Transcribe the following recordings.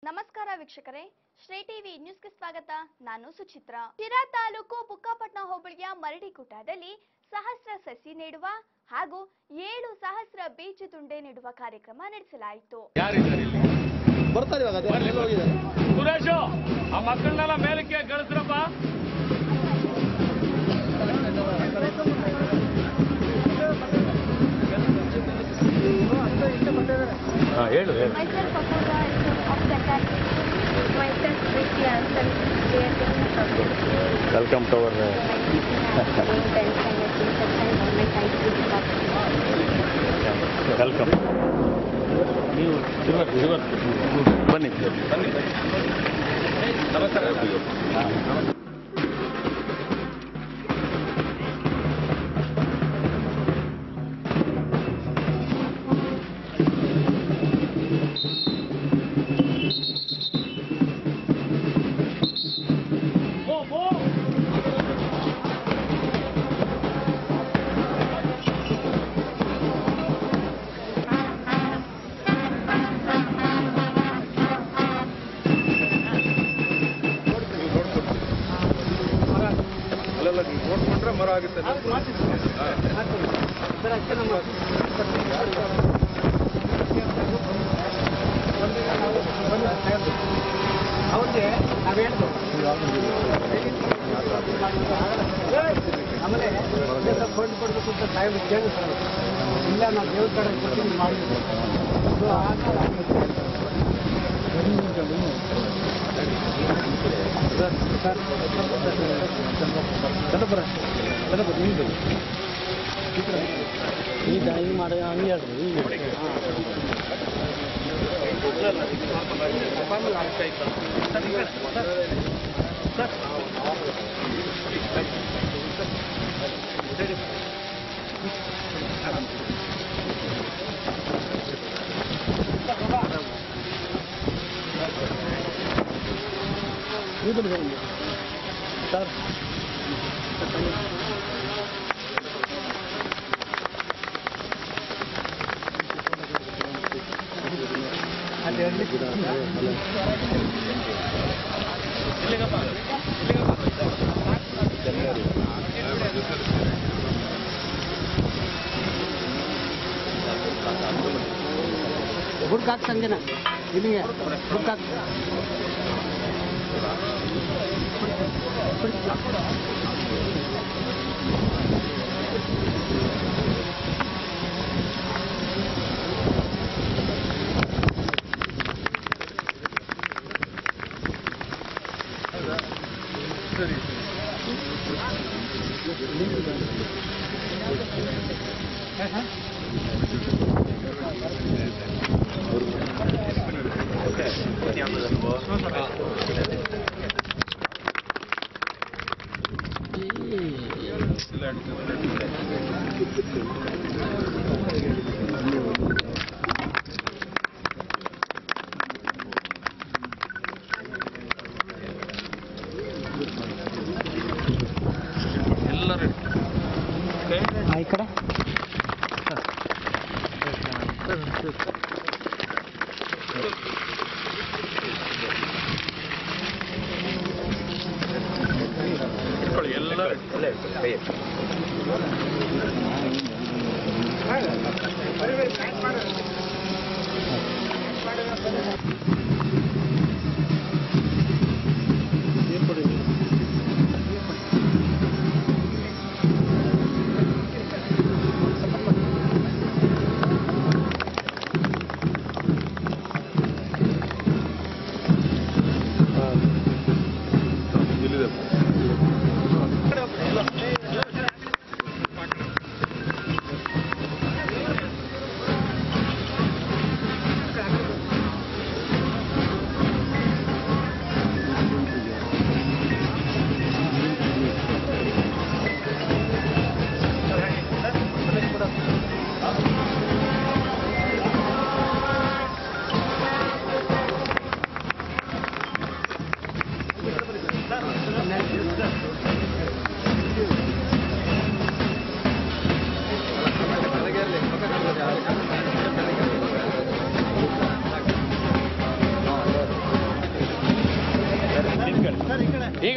ನಮಸ್ಕಾರ ವೀಕ್ಷಕರೇ ಶ್ರೀ ಟಿವಿ ನ್ಯೂಸ್ಗೆ ಸ್ವಾಗತ ನಾನು ಸುಚಿತ್ರ ಶಿರಾ ತಾಲೂಕು ಬುಕ್ಕಾಪಟ್ನ ಹೋಬಳಿಯ ಮರಡಿಗುಡ್ಡದಲ್ಲಿ ಸಹಸ್ರ ಸಸಿ ನೆಡುವ ಹಾಗೂ ಏಳು ಸಹಸ್ರ ಬೀಜ ತುಂಡೆ ನೆಡುವ ಕಾರ್ಯಕ್ರಮ ನಡೆಸಲಾಯಿತು ಯಾರಿದ್ದಾರೆ ಇಲ್ಲಿ ಬರ್ತಾರೆ ಇವಾಗ ಅದೇ ಎಲ್ಲಿ ಹೋಗಿದ್ದಾರೆ ಸುರೇಶು ಆ ಮಕ್ಕಳನ್ನೆಲ್ಲ ಮೇಲಕ್ಕೆ ಕಳಿಸ್ರಪ್ಪ ಹಾ ಹೇಳು ಹೇಳು Myself, Apoorva, of the academy. Myself, Priti Ansel, creating public. Welcome to our welcome ನೀವು ರಿವರ್ ರಿವರ್ ಬನ್ನಿ ಬನ್ನಿ ನಮಸ್ಕಾರ ಅಲ್ಲೆಲ್ಲ ನೀವು ನೋಡ್ಕೊಂಡ್ರೆ ಮರ ಆಗುತ್ತೆ ಅವ್ರಿಗೆ ನಾವು ಹೇಳ್ದು ಆಮೇಲೆ ಸ್ವಲ್ಪ ಫಂಡ್ ಕೊಡಬೇಕು ಅಂತ ಸಾಹೇಬ್ ಕೇಳಿ ಸರ್ ಇಲ್ಲ ನಾವು ದೇವ್ರ ಕಡೆ ಕೊಡ್ತೀನಿ ಮಾಡಿದ್ವಿ ಅದು ಆಗ ಸರ್ ಕಡಬರ ಕಡಬರ ನಿಮ್ದು ಈಗ ಹಿಂಗೆ ಮಾಡಿ ಹಂಗೆ ಹೇಳ್ರಿ ಹಿಂಗೆ ಇದು ಸರ್ ಅಲ್ಲಿ ಬುಡ್ಕ್ ಹಾಕ್ ಸಂಜನ ಇಲ್ಲಿಗೆ ಬುಡ್ಕ್ ಹಾಕ್ ಎಲ್ಲರೂ ಈ ಕಡೆ ಇಟ್ಕೊಳ್ಳಿ ಎಲ್ಲರೂ ಇಲ್ಲಿದೆ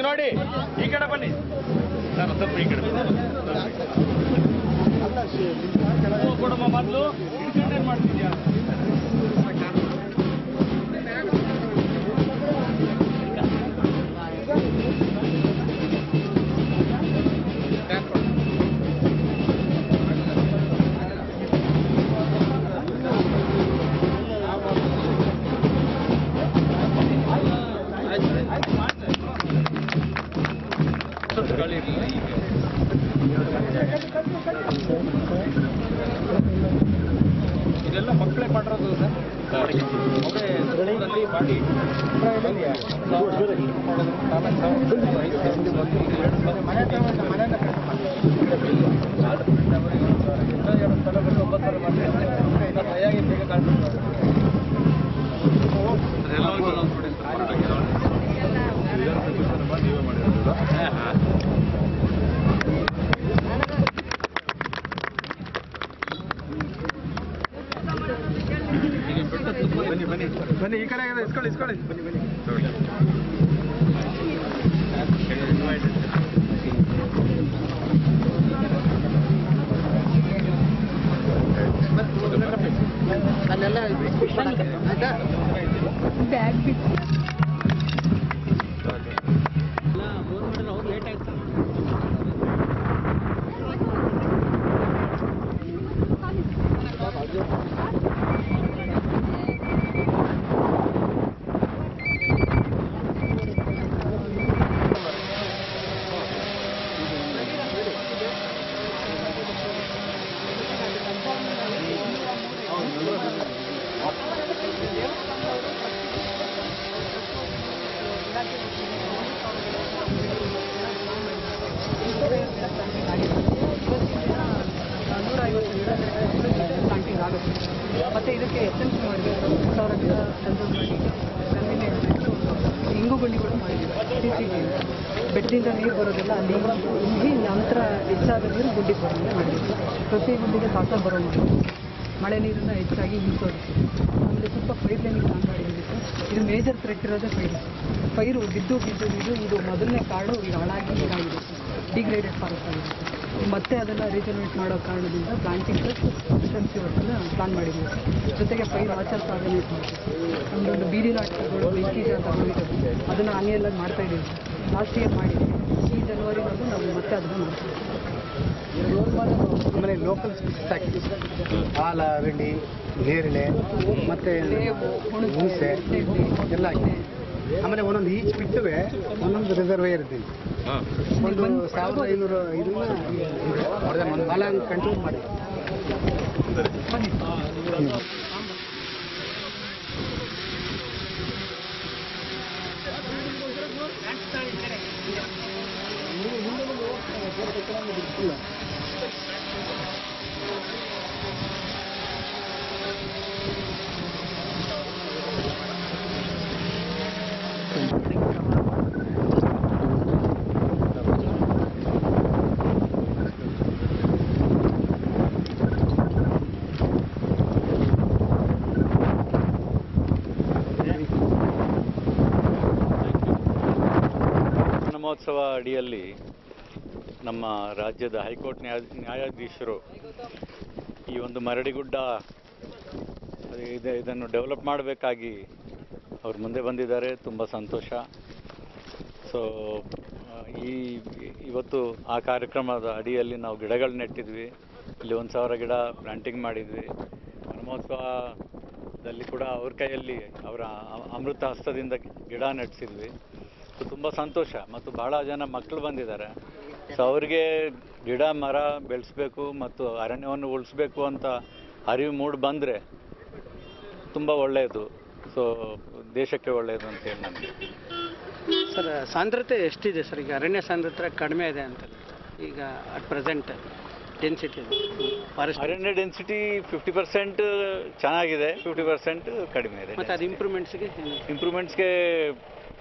ನೋಡಿ ಈ ಕಡೆ ಬನ್ನಿ ಸರ್ ಸ್ವಲ್ಪ ಈ ಕಡೆ ಬನ್ನಿ. ಹೂವು ಕೊಡಮ್ಮ ಮೊದಲು ಹಿಡ್ಕೊಂಡೇನ್ ಮಾಡ್ತಿದ್ಯಾ ಇದೆಲ್ಲ ಮಕ್ಕಳೇ ಮಾಡಿರೋದು ಸರ್ ಅವರೇ ಸ್ಕೂಲಲ್ಲಿ ಮಾಡಿ ಸರಿಯಾಗಿ ಬೇಗ ಕಾಣ್ಬಿಡ್ತಾರೆ ಬನ್ನಿ ಬನ್ನಿ ಬನ್ನಿ ಈ ಕಡೆ ಆಗಿದೆ ಇಸ್ಕೊಳ್ಳಿ ಇಸ್ಕೊಳ್ಳಿ ಬನ್ನಿ ಬನ್ನಿ ಪ್ಲಾಂಟಿಂಗ್ ಆಗುತ್ತೆ ಮತ್ತು ಇದಕ್ಕೆ ಎಸೆನ್ಸ್ ಮಾಡಬೇಕು ಸಾವಿರ ಗಿಡ ಕನ್ಸರ್ವ್ ಮಾಡಿ ಗಂಧಿನೇ ಇಂಗು ಗುಂಡಿಗಳು ಮಾಡಿದ್ದೀವಿ ಸಿ ಸಿ ಬೆಟ್ಟದಿಂದ ನೀರು ಬರೋದಿಲ್ಲ ಅಲ್ಲಿ ಇಂಗಿ ನಂತರ ಹೆಚ್ಚಾದ ನೀರು ಗುಂಡಿಗೆ ಬರೋಂಗೆ ಮಾಡಿದ್ದೀವಿ ಪ್ರತಿ ಗುಂಡಿಗೆ ಸಾಕ ಬರೋ ಮಾಡಿ ಮಳೆ ನೀರನ್ನು ಹೆಚ್ಚಾಗಿ ಹಿಂಸೋದಕ್ಕೆ ಆಮೇಲೆ ಸ್ವಲ್ಪ ಪೈರ್ ಲೈನಿಂಗ್ ಪ್ಲಾನ್ ಮಾಡಿದ್ದೀವಿ ಇದು ಮೇಜರ್ ಥ್ರೆಟ್ ಇರೋದೇ ಪೈರು ಪೈರು ಬಿದ್ದು ಬಿದ್ದು ಬಿದ್ದು ಇದು ಮೊದಲನೇ ಕಾಡು ಈಗ ಹಾಳಾಗಿ ಇದಾಗಿದೆ ಡಿಗ್ರೇಡೆಡ್ ಫಾರೆಸ್ಟ್ ಆಗಿದೆ ಮತ್ತೆ ಅದನ್ನು ರೀಜನರೇಟ್ ಮಾಡೋ ಕಾರಣದಿಂದ ಪ್ಲಾಂಟಿಂಗ್ ಪ್ಲಸ್ ಎಫಿಷಿಯನ್ಸಿ ವರ್ಕನ್ನು ಪ್ಲಾನ್ ಮಾಡಿದ್ದೀವಿ ಜೊತೆಗೆ ಪೈರು ಆಚಾರ ಆರ್ಗನೈಸ್ ಮಾಡ್ತೀವಿ ಒಂದೊಂದು ಬೀದಿ ನಾಟಕಗಳು ಬೆಂಕಿ ಜಾತ ಹೋಗಿರೋದು ಅದನ್ನು ಆಗಿ ಮಾಡ್ತಾ ಇದ್ದೀವಿ ಲಾಸ್ಟ್ ಇಯರ್ ಮಾಡಿದ್ದೀವಿ ಈ ಜನವರಿವರೆಗೂ ನಾವು ಮತ್ತೆ ಅದನ್ನು ಮಾಡ್ತೀವಿ ಆಮೇಲೆ ಲೋಕಲ್ ಸ್ಪೀಸಸ್ ಹಾಕಿದ್ವಿ ಹಾಲ ಅರಳಿ ನೇರಳೆ ಮತ್ತೆ ಹುಣಸೆ ಎಲ್ಲ ಹಾಕಿದ್ವಿ ಆಮೇಲೆ ಒಂದೊಂದು ಈಚ್ ಬಿಟ್ಟುವೆ ಒಂದೊಂದು ರಿಸರ್ವೇಯರ್ ಇದ್ದೀವಿ ಒಂದು ಸಾವಿರದ ಐನೂರು ಇದನ್ನ ಹಾಲ ಕಂಟ್ರೋಲ್ ಮಾಡಿ ವನಮಹೋತ್ಸವ ಅಡಿಯಲ್ಲಿ ನಮ್ಮ ರಾಜ್ಯದ ಹೈಕೋರ್ಟ್ ನ್ಯಾಯ ನ್ಯಾಯಾಧೀಶರು ಈ ಒಂದು ಮರಡಿಗುಡ್ಡ ಅದು ಇದೆ ಇದನ್ನು ಡೆವಲಪ್ ಮಾಡಬೇಕಾಗಿ ಅವ್ರು ಮುಂದೆ ಬಂದಿದ್ದಾರೆ ತುಂಬ ಸಂತೋಷ ಸೊ ಈ ಇವತ್ತು ಆ ಕಾರ್ಯಕ್ರಮದ ಅಡಿಯಲ್ಲಿ ನಾವು ಗಿಡಗಳು ನೆಟ್ಟಿದ್ವಿ ಇಲ್ಲಿ ಒಂದು ಸಾವಿರ ಗಿಡ ಪ್ಲಾಂಟಿಂಗ್ ಮಾಡಿದ್ವಿ ವನಮಹೋತ್ಸವದಲ್ಲಿ ಕೂಡ ಅವ್ರ ಕೈಯಲ್ಲಿ ಅವರ ಅ- ಅಮೃತ ಹಸ್ತದಿಂದ ಗಿಡ ನೆಟ್ಸಿದ್ವಿ ಸೊ ತುಂಬ ಸಂತೋಷ ಮತ್ತು ಬಹಳ ಜನ ಮಕ್ಕಳು ಬಂದಿದ್ದಾರೆ ಸೊ ಅವರಿಗೆ ಗಿಡ ಮರ ಬೆಳೆಸಬೇಕು ಮತ್ತು ಅರಣ್ಯವನ್ನು ಉಳಿಸ್ಬೇಕು ಅಂತ ಅರಿವು ಮೂಡಿ ಬಂದರೆ ತುಂಬ ಒಳ್ಳೆಯದು ಸೊ ದೇಶಕ್ಕೆ ಒಳ್ಳೆಯದು ಅಂತೇಳಿ ನನಗೆ ಸರ್ ಸಾಂದ್ರತೆ ಎಷ್ಟಿದೆ ಸರ್ ಈಗ ಅರಣ್ಯ ಸಾಂದ್ರತೆ ಕಡಿಮೆ ಇದೆ ಅಂತ ಈಗ ಅಟ್ ಪ್ರೆಸೆಂಟ್ ಡೆನ್ಸಿಟಿ ಫಾರೆಸ್ಟ್ ಅರಣ್ಯ ಡೆನ್ಸಿಟಿ ಫಿಫ್ಟಿ ಪರ್ಸೆಂಟ್ ಚೆನ್ನಾಗಿದೆ ಫಿಫ್ಟಿ ಪರ್ಸೆಂಟ್ ಕಡಿಮೆ ಇದೆ ಮತ್ತು ಅದು ಇಂಪ್ರೂವ್ಮೆಂಟ್ಸ್ಗೆ ಇಂಪ್ರೂವ್ಮೆಂಟ್ಸ್ಗೆ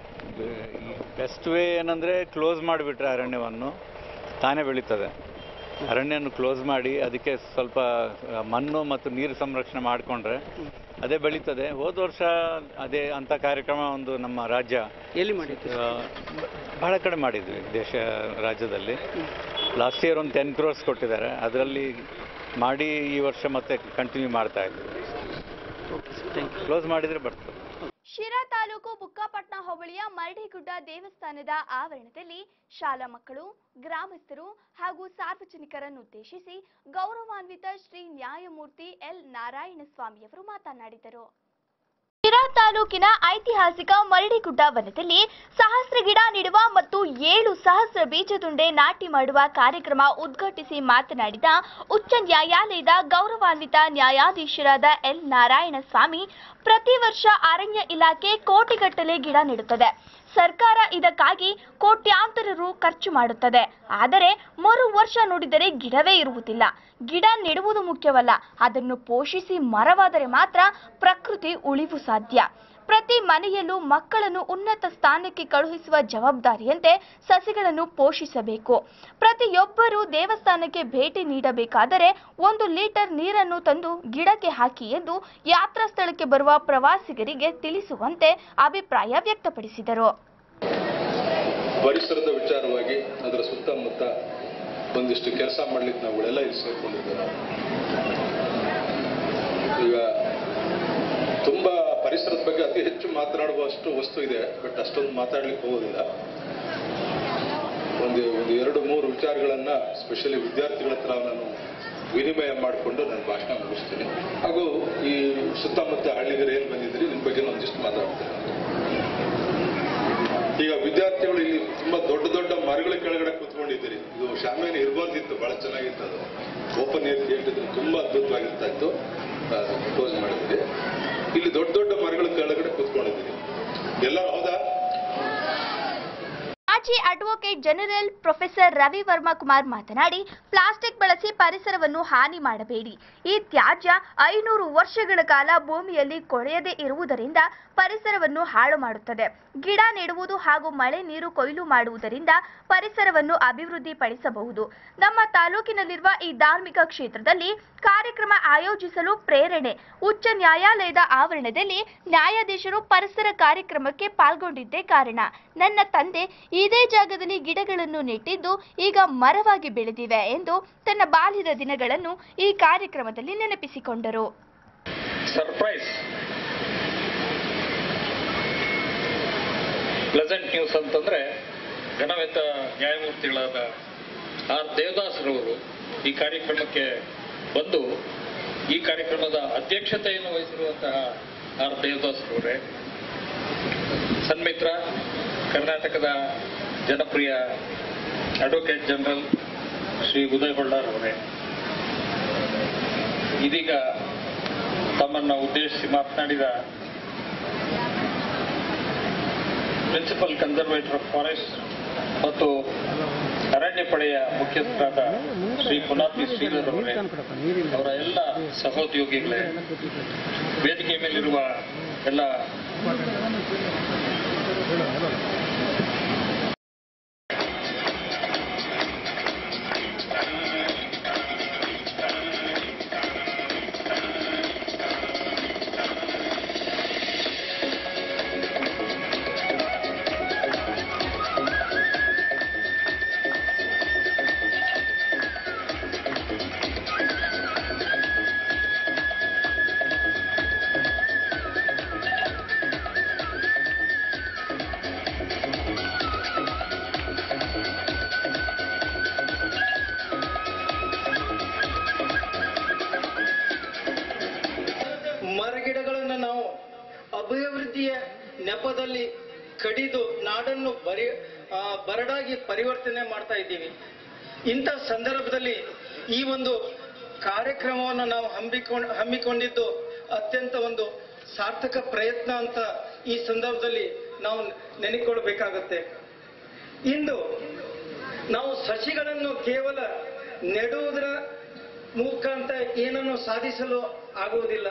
ಬೆಸ್ಟ್ ವೇ ಏನಂದರೆ ಕ್ಲೋಸ್ ಮಾಡಿಬಿಟ್ರೆ ಅರಣ್ಯವನ್ನು ತಾನೇ ಬೆಳೀತದೆ ಅರಣ್ಯನ ಕ್ಲೋಸ್ ಮಾಡಿ ಅದಕ್ಕೆ ಸ್ವಲ್ಪ ಆ, ಮಣ್ಣು ಮತ್ತು ನೀರು ಸಂರಕ್ಷಣೆ ಮಾಡಿಕೊಂಡ್ರೆ ಅದೇ ಬೆಳೀತದೆ ಹೋದ ವರ್ಷ ಅದೇ ಅಂಥ ಕಾರ್ಯಕ್ರಮ ಒಂದು ನಮ್ಮ ರಾಜ್ಯ ಎಲ್ಲಿ ಮಾಡಿದ್ದು ಆ, ಬಹಳ ಕಡೆ ಮಾಡಿದ್ವಿ ದೇಶ ರಾಜ್ಯದಲ್ಲಿ ಲಾಸ್ಟ್ ಇಯರ್ ಒಂದು ಟೆನ್ ಕ್ರೋರ್ಸ್ ಕೊಟ್ಟಿದ್ದಾರೆ ಅದರಲ್ಲಿ ಮಾಡಿ ಈ ವರ್ಷ ಮತ್ತೆ ಕಂಟಿನ್ಯೂ ಮಾಡ್ತಾ ಇದ್ವಿ okay sir thank you close ಮಾಡಿದರೆ ಬರ್ತದೆ ಶಿರಾ ತಾಲೂಕು ಬುಕ್ಕಾಪಟ್ನ ಹೋಬಳಿಯ ಮರಡಿಗುಡ್ಡ ದೇವಸ್ಥಾನದ ಆವರಣದಲ್ಲಿ ಶಾಲಾ ಮಕ್ಕಳು ಗ್ರಾಮಸ್ಥರು ಹಾಗೂ ಸಾರ್ವಜನಿಕರನ್ನು ಉದ್ದೇಶಿಸಿ ಗೌರವಾನ್ವಿತ ಶ್ರೀ ನ್ಯಾಯಮೂರ್ತಿ ಎಲ್ ನಾರಾಯಣಸ್ವಾಮಿಯವರು ಮಾತನಾಡಿದರು ಶಿರಾ ತಾಲೂಕಿನ ಐತಿಹಾಸಿಕ ಮರಡಿಗುಡ್ಡ ವನದಲ್ಲಿ ಸಹಸ್ರ ಗಿಡ ನೆಡುವ ಮತ್ತು ಏಳು ಸಹಸ್ರ ಬೀಜದುಂಡೆ ನಾಟಿ ಮಾಡುವ ಕಾರ್ಯಕ್ರಮ ಉದ್ಘಾಟಿಸಿ ಮಾತನಾಡಿದ ಉಚ್ಚ ನ್ಯಾಯಾಲಯದ ಗೌರವಾನ್ವಿತ ನ್ಯಾಯಾಧೀಶರಾದ ಎಲ್ ನಾರಾಯಣಸ್ವಾಮಿ ಪ್ರತಿ ವರ್ಷ ಅರಣ್ಯ ಇಲಾಖೆ ಕೋಟಿಗಟ್ಟಲೆ ಗಿಡ ನೆಡುತ್ತದೆ ಸರ್ಕಾರ ಇದಕ್ಕಾಗಿ ಕೋಟ್ಯಾಂತರ ರು ಖರ್ಚು ಮಾಡುತ್ತದೆ ಆದರೆ ಮರು ವರ್ಷ ನೋಡಿದರೆ ಗಿಡವೇ ಇರುವುದಿಲ್ಲ ಗಿಡ ನೆಡುವುದು ಮುಖ್ಯವಲ್ಲ ಅದನ್ನು ಪೋಷಿಸಿ ಮರವಾದರೆ ಮಾತ್ರ ಪ್ರಕೃತಿ ಉಳಿವು ಸಾಧ್ಯ ಪ್ರತಿ ಮನೆಯಲ್ಲೂ ಮಕ್ಕಳನ್ನು ಉನ್ನತ ಸ್ಥಾನಕ್ಕೆ ಕಳುಹಿಸುವ ಜವಾಬ್ದಾರಿಯಂತೆ ಸಸಿಗಳನ್ನು ಪೋಷಿಸಬೇಕು ಪ್ರತಿಯೊಬ್ಬರೂ ದೇವಸ್ಥಾನಕ್ಕೆ ಭೇಟಿ ನೀಡಬೇಕಾದರೆ ಒಂದು ಲೀಟರ್ ನೀರನ್ನು ತಂದು ಗಿಡಕ್ಕೆ ಹಾಕಿ ಎಂದು ಯಾತ್ರಾ ಸ್ಥಳಕ್ಕೆ ಬರುವ ಪ್ರವಾಸಿಗರಿಗೆ ತಿಳಿಸುವಂತೆ ಅಭಿಪ್ರಾಯ ವ್ಯಕ್ತಪಡಿಸಿದರು ಪರಿಸರದ ವಿಚಾರವಾಗಿ ಅದರ ಸುತ್ತಮುತ್ತ ಒಂದಿಷ್ಟು ಕೆಲಸ ಮಾಡ್ಲಿಕ್ಕೆ ನಾವುಗಳೆಲ್ಲ ಇಲ್ಲಿ ಸೇರ್ಕೊಂಡಿದ್ದೇವೆ ಈಗ ತುಂಬಾ ಪರಿಸರದ ಬಗ್ಗೆ ಅತಿ ಹೆಚ್ಚು ಮಾತನಾಡುವಷ್ಟು ವಸ್ತು ಇದೆ ಬಟ್ ಅಷ್ಟೊಂದು ಮಾತಾಡ್ಲಿಕ್ಕೆ ಹೋಗೋದಿಲ್ಲ ಒಂದು ಒಂದು ಎರಡು ಮೂರು ವಿಚಾರಗಳನ್ನ ಸ್ಪೆಷಲಿ ವಿದ್ಯಾರ್ಥಿಗಳ ಹತ್ರ ನಾನು ವಿನಿಮಯ ಮಾಡಿಕೊಂಡು ನನ್ನ ಭಾಷಣ ಮುಗಿಸ್ತೀನಿ ಹಾಗೂ ಈ ಸುತ್ತಮುತ್ತ ಹಳ್ಳಿಗರು ಏನು ಬಂದಿದ್ರಿ ನಿಮ್ಮ ಬಗ್ಗೆ ಒಂದಿಷ್ಟು ಮಾತಾಡ್ತೇನೆ ಈಗ ವಿದ್ಯಾರ್ಥಿಗಳು ಇಲ್ಲಿ ತುಂಬಾ ದೊಡ್ಡ ದೊಡ್ಡ ಮರಗಳ ಕೆಳಗಡೆ ಕೂತ್ಕೊಂಡಿದ್ದೀರಿ ಇದು ಶಾಮಿಯಾನ ಇರ್ಬಾರ್ದಿತ್ತು ಬಹಳ ಚೆನ್ನಾಗಿತ್ತು ಅದು ಓಪನ್ ಏರ್ ಕೇಳಿದ್ರೆ ತುಂಬಾ ಅದ್ಭುತವಾಗಿರ್ತಾ ಇತ್ತು ಕ್ಲೋಸ್ ಮಾಡಿದ್ರಿ ಇಲ್ಲಿ ದೊಡ್ಡ ದೊಡ್ಡ ಮರಗಳ ಕೆಳಗಡೆ ಕೂತ್ಕೊಂಡಿದ್ದೀರಿ ಎಲ್ಲರೂ ಹೌದಾ ಮಾಜಿ advocate general professor Ravi Varma Kumar ಮಾತನಾಡಿ ಪ್ಲಾಸ್ಟಿಕ್ ಬಳಸಿ ಪರಿಸರವನ್ನು ಹಾನಿ ಮಾಡಬೇಡಿ ಈ ತ್ಯಾಜ್ಯ ಐನೂರು ವರ್ಷಗಳ ಕಾಲ ಭೂಮಿಯಲ್ಲಿ ಕೊಳೆಯದೇ ಇರುವುದರಿಂದ ಪರಿಸರವನ್ನು ಹಾಳು ಮಾಡುತ್ತದೆ ಗಿಡ ನೆಡುವುದು ಹಾಗೂ ಮಳೆ ನೀರು ಕೊಯ್ಲು ಮಾಡುವುದರಿಂದ ಪರಿಸರವನ್ನು ಅಭಿವೃದ್ಧಿಪಡಿಸಬಹುದು ನಮ್ಮ ತಾಲೂಕಿನಲ್ಲಿರುವ ಈ ಧಾರ್ಮಿಕ ಕ್ಷೇತ್ರದಲ್ಲಿ ಕಾರ್ಯಕ್ರಮ ಆಯೋಜಿಸಲು ಪ್ರೇರಣೆ ಉಚ್ಚ ನ್ಯಾಯಾಲಯದ ಆವರಣದಲ್ಲಿ ನ್ಯಾಯಾಧೀಶರು ಪರಿಸರ ಕಾರ್ಯಕ್ರಮಕ್ಕೆ ಪಾಲ್ಗೊಂಡಿದ್ದೇ ಕಾರಣ ನನ್ನ ತಂದೆ ಇದೇ ಜಾಗದಲ್ಲಿ ಗಿಡಗಳನ್ನು ನೆಟ್ಟಿದ್ದು ಈಗ ಮರವಾಗಿ ಬೆಳೆದಿವೆ ಎಂದು ತನ್ನ ಬಾಲ್ಯದ ದಿನಗಳನ್ನು ಈ ಕಾರ್ಯಕ್ರಮದಲ್ಲಿ ನೆನಪಿಸಿಕೊಂಡರು ಸರ್ಪ್ರೈಸ್ ಪ್ಲೆಸೆಂಟ್ ನ್ಯೂಸ್ ಅಂತಂದ್ರೆ ಘನವೆತ್ತ ನ್ಯಾಯಮೂರ್ತಿಗಳಾದ ಆರ್ ದೇವದಾಸರವರು ಈ ಕಾರ್ಯಕ್ರಮಕ್ಕೆ ಬಂದು ಈ ಕಾರ್ಯಕ್ರಮದ ಅಧ್ಯಕ್ಷತೆಯನ್ನು ವಹಿಸಿರುವಂತಹ ಆರ್ ದೇವದಾಸರವರೇ ಸನ್ಮಿತ್ರ ಕರ್ನಾಟಕದ ಜನಪ್ರಿಯ ಅಡ್ವೊಕೇಟ್ ಜನರಲ್ ಶ್ರೀ ಉದಯ್ ಹೊಳ್ಳಾರ್ ಅವರೇ ಇದೀಗ ತಮ್ಮನ್ನು ಉದ್ದೇಶಿಸಿ ಮಾತನಾಡಿದ ಪ್ರಿನ್ಸಿಪಲ್ ಕನ್ಸರ್ವೇಟರ್ ಆಫ್ ಫಾರೆಸ್ಟ್ ಮತ್ತು ಅರಣ್ಯ ಪಡೆಯ ಮುಖ್ಯಸ್ಥರಾದ ಶ್ರೀ ಪುನಾತಿ ಶ್ರೀಧರ್ ಅವರೇ ಅವರ ಎಲ್ಲ ಸಹೋದ್ಯೋಗಿಗಳೇ ವೇದಿಕೆ ಮೇಲಿರುವ ಎಲ್ಲ ಮರಗಿಡಗಳನ್ನು ನಾವು ಅಭಿವೃದ್ಧಿಯ ನೆಪದಲ್ಲಿ ಕಡಿದು ನಾಡನ್ನು ಬರಿ ಆ, ಬರಡಾಗಿ ಪರಿವರ್ತನೆ ಮಾಡ್ತಾ ಇದ್ದೀವಿ ಇಂಥ ಸಂದರ್ಭದಲ್ಲಿ ಈ ಒಂದು ಕಾರ್ಯಕ್ರಮವನ್ನು ನಾವು ಹಮ್ಮಿಕೊಂಡು ಹಮ್ಮಿಕೊಂಡಿದ್ದು ಅತ್ಯಂತ ಒಂದು ಸಾರ್ಥಕ ಪ್ರಯತ್ನ ಅಂತ ಈ ಸಂದರ್ಭದಲ್ಲಿ ನಾವು ನೆನೆಕೊಳ್ಬೇಕಾಗತ್ತೆ ಇಂದು ನಾವು ಸಸಿಗಳನ್ನು ಕೇವಲ ನೆಡುವುದರ ಮುಖಾಂತರ ಏನನ್ನು ಸಾಧಿಸಲು ಆಗುವುದಿಲ್ಲ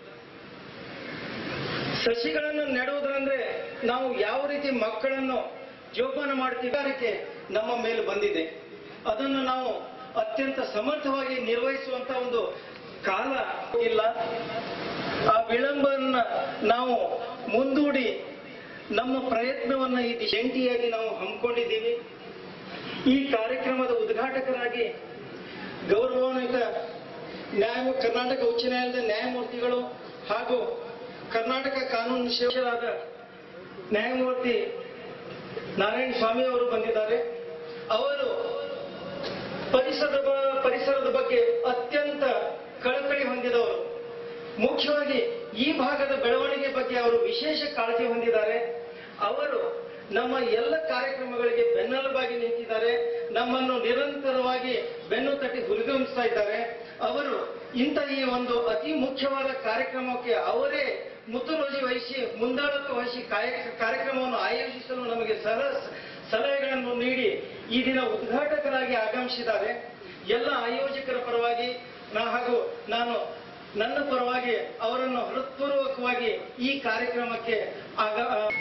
ಸಸಿಗಳನ್ನು ನೆಡುವುದಂದ್ರೆ ನಾವು ಯಾವ ರೀತಿ ಮಕ್ಕಳನ್ನು ಜೋಪಾನ ಮಾಡ್ತಿದ್ದಾರಕ್ಕೆ ನಮ್ಮ ಮೇಲೆ ಬಂದಿದೆ ಅದನ್ನು ನಾವು ಅತ್ಯಂತ ಸಮರ್ಥವಾಗಿ ನಿರ್ವಹಿಸುವಂತ ಒಂದು ಕಾಲ ಇಲ್ಲ ಆ ವಿಳಂಬವನ್ನ ನಾವು ಮುಂದೂಡಿ ನಮ್ಮ ಪ್ರಯತ್ನವನ್ನ ಈ ಜಂಟಿಯಾಗಿ ನಾವು ಹಮ್ಮಿಕೊಂಡಿದ್ದೀವಿ ಈ ಕಾರ್ಯಕ್ರಮದ ಉದ್ಘಾಟಕರಾಗಿ ಗೌರವಾನ್ವಿತ ನ್ಯಾಯ ಕರ್ನಾಟಕ ಉಚ್ಚ ನ್ಯಾಯಾಲಯದ ನ್ಯಾಯಮೂರ್ತಿಗಳು ಹಾಗೂ ಕರ್ನಾಟಕ ಕಾನೂನು ಸೇವಕರಾದ ನ್ಯಾಯಮೂರ್ತಿ ನಾರಾಯಣ ಸ್ವಾಮಿ ಅವರು ಬಂದಿದ್ದಾರೆ ಅವರು ಪರಿಸರದ ಬ- ಪರಿಸರದ ಬಗ್ಗೆ ಅತ್ಯಂತ ಕಳಕಳಿ ಹೊಂದಿದವರು ಮುಖ್ಯವಾಗಿ ಈ ಭಾಗದ ಬೆಳವಣಿಗೆ ಬಗ್ಗೆ ಅವರು ವಿಶೇಷ ಕಾಳಜಿ ಹೊಂದಿದ್ದಾರೆ ಅವರು ನಮ್ಮ ಎಲ್ಲ ಕಾರ್ಯಕ್ರಮಗಳಿಗೆ ಬೆನ್ನೆಲುಬಾಗಿ ನಿಂತಿದ್ದಾರೆ ನಮ್ಮನ್ನು ನಿರಂತರವಾಗಿ ಬೆನ್ನು ತಟ್ಟಿ ಹುರಿದುಂಬಿಸ್ತಾ ಇದ್ದಾರೆ ಅವರು ಇಂಥ ಈ ಒಂದು ಅತಿ ಮುಖ್ಯವಾದ ಕಾರ್ಯಕ್ರಮಕ್ಕೆ ಅವರೇ ಮುತುರೋಜಿ ವಹಿಸಿ ಮುಂದಾಳತ್ವ ವಹಿಸಿ ಕಾಯ- ಕಾರ್ಯಕ್ರಮವನ್ನು ಆಯೋಜಿಸಲು ನಮಗೆ ಸಲ ಸಲಹೆಗಳನ್ನು ನೀಡಿ ಈ ದಿನ ಉದ್ಘಾಟಕರಾಗಿ ಆಗಮಿಸಿದ್ದಾರೆ ಎಲ್ಲ ಆಯೋಜಕರ ಪರವಾಗಿ ನಾ ಹಾಗೂ ನಾನು ನನ್ನ ಪರವಾಗಿ ಅವರನ್ನು ಹೃತ್ಪೂರ್ವಕವಾಗಿ ಈ ಕಾರ್ಯಕ್ರಮಕ್ಕೆ ಆಗ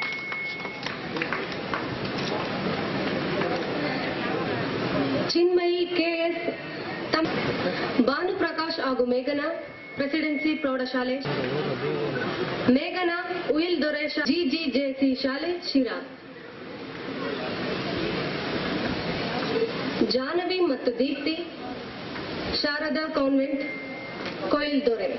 ಚಿನ್ಮಯಿ ಕೆಎಸ್ ತಮ್ ಭಾನುಪ್ರಕಾಶ್ ಹಾಗೂ ಮೇಘನಾ ಪ್ರೆಸಿಡೆನ್ಸಿ ಪ್ರೌಢಶಾಲೆ ಮೇಘನಾ ಉಯಿಲ್ ದೊರೇಶ ಜಿಜಿಜೆಸಿ ಶಾಲೆ ಶಿರಾ ಜಾಹ್ನವಿ ಮತ್ತು ದೀಪ್ತಿ ಶಾರದಾ ಕಾನ್ವೆಂಟ್ ಕೊಯಿಲ್ ದೊರೆ